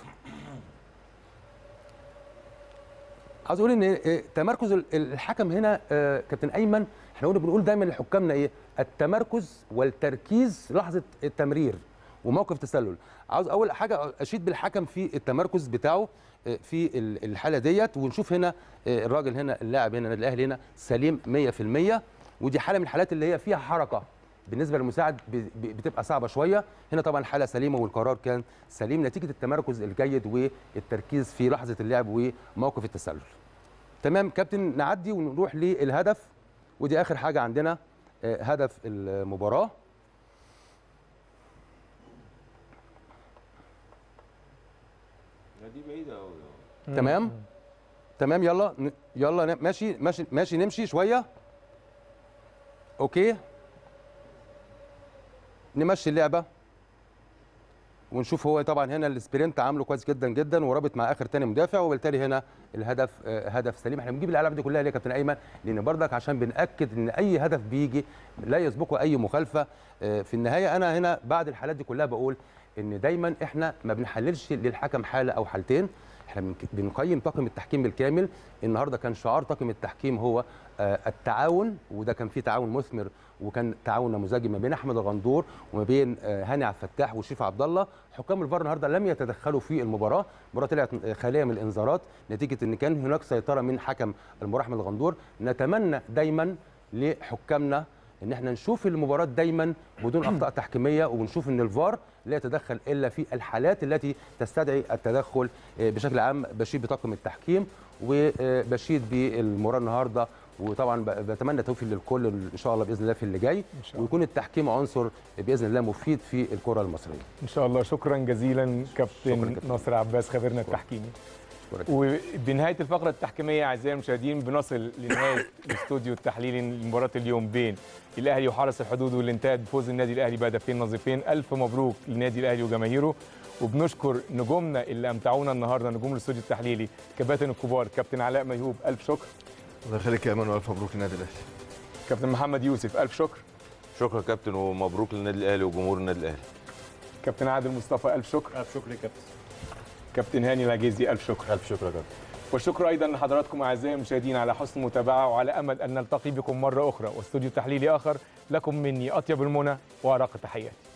عاوز اقول ان آه، تمركز ال- الحكم هنا آه، كابتن ايمن احنا قلنا بنقول دايما لحكامنا ايه التمركز والتركيز لحظه التمرير وموقف تسلل عاوز اول حاجه اشيد بالحكم في التمركز بتاعه آه، في ال- الحاله ديت ونشوف هنا آه، الراجل هنا اللاعب هنا النادي الاهلي هنا سليم 100% ودي حاله من الحالات اللي هي فيها حركه بالنسبه للمساعد ب- ب- بتبقى صعبه شويه هنا طبعا الحاله سليمه والقرار كان سليم نتيجه التمركز الجيد والتركيز في لحظه اللعب وموقف التسلل تمام كابتن نعدي ونروح للهدف ودي اخر حاجه عندنا آه، هدف المباراه دي بعيده قوي تمام تمام يلا ن- يلا ن- ماشي ماشي ماشي نمشي شويه اوكي نمشي اللعبه ونشوف هو طبعا هنا السبرنت عامله كويس جدا جدا ورابط مع اخر تاني مدافع وبالتالي هنا الهدف آه، هدف سليم احنا بنجيب الالعاب دي كلها ليه يا كابتن ايمن لان برضك عشان بناكد ان اي هدف بيجي لا يسبقه اي مخالفه آه، في النهايه انا هنا بعد الحالات دي كلها بقول ان دايما احنا ما بنحللش للحكم حاله او حالتين احنا بنك- بنقيم طاقم التحكيم بالكامل النهارده كان شعار طاقم التحكيم هو آه، التعاون وده كان فيه تعاون مثمر وكان تعاون نموذجي ما بين احمد الغندور وما بين آه، هاني عبد الفتاح وشريف عبد الله حكام الفار النهارده لم يتدخلوا في المباراه المباراه طلعت آه، خاليه من الانذارات نتيجه ان كان هناك سيطره من حكم المباراه احمد الغندور نتمنى دايما لحكامنا ان احنا نشوف المباراه دايما بدون اخطاء تحكيميه ونشوف ان الفار لا يتدخل الا في الحالات التي تستدعي التدخل آه، بشكل عام بشيد بطاقم التحكيم وبشيد بالمباراه النهارده وطبعا ب- بتمنى توفيق للكل ان شاء الله باذن الله في اللي جاي ويكون التحكيم عنصر باذن الله مفيد في الكره المصريه ان شاء الله شكرا جزيلا كابتن ناصر عباس خبيرنا التحكيمي وبنهايه الفقره التحكيميه اعزائي المشاهدين بنصل لنهايه الاستوديو التحليلي لمباراه اليوم بين الاهلي وحرس الحدود واللي انتهت بفوز النادي الاهلي بهدفين نظيفين الف مبروك للنادي الاهلي وجماهيره وبنشكر نجومنا اللي امتعونا النهارده نجوم الاستوديو التحليلي كباتن الكبار كابتن علاء ميهوب الف شكر الله يخليك يا ايمن والف مبروك للنادي الاهلي كابتن محمد يوسف الف شكر شكرا يا كابتن ومبروك للنادي الاهلي وجمهور النادي الاهلي كابتن عادل مصطفى الف شكر الف شكر يا كابتن كابتن هاني العجيزي الف شكر الف شكر يا كابتن والشكر ايضا لحضراتكم اعزائي المشاهدين على حسن المتابعه وعلى امل ان نلتقي بكم مره اخرى واستوديو تحليلي اخر لكم مني اطيب المنى وارق التحيات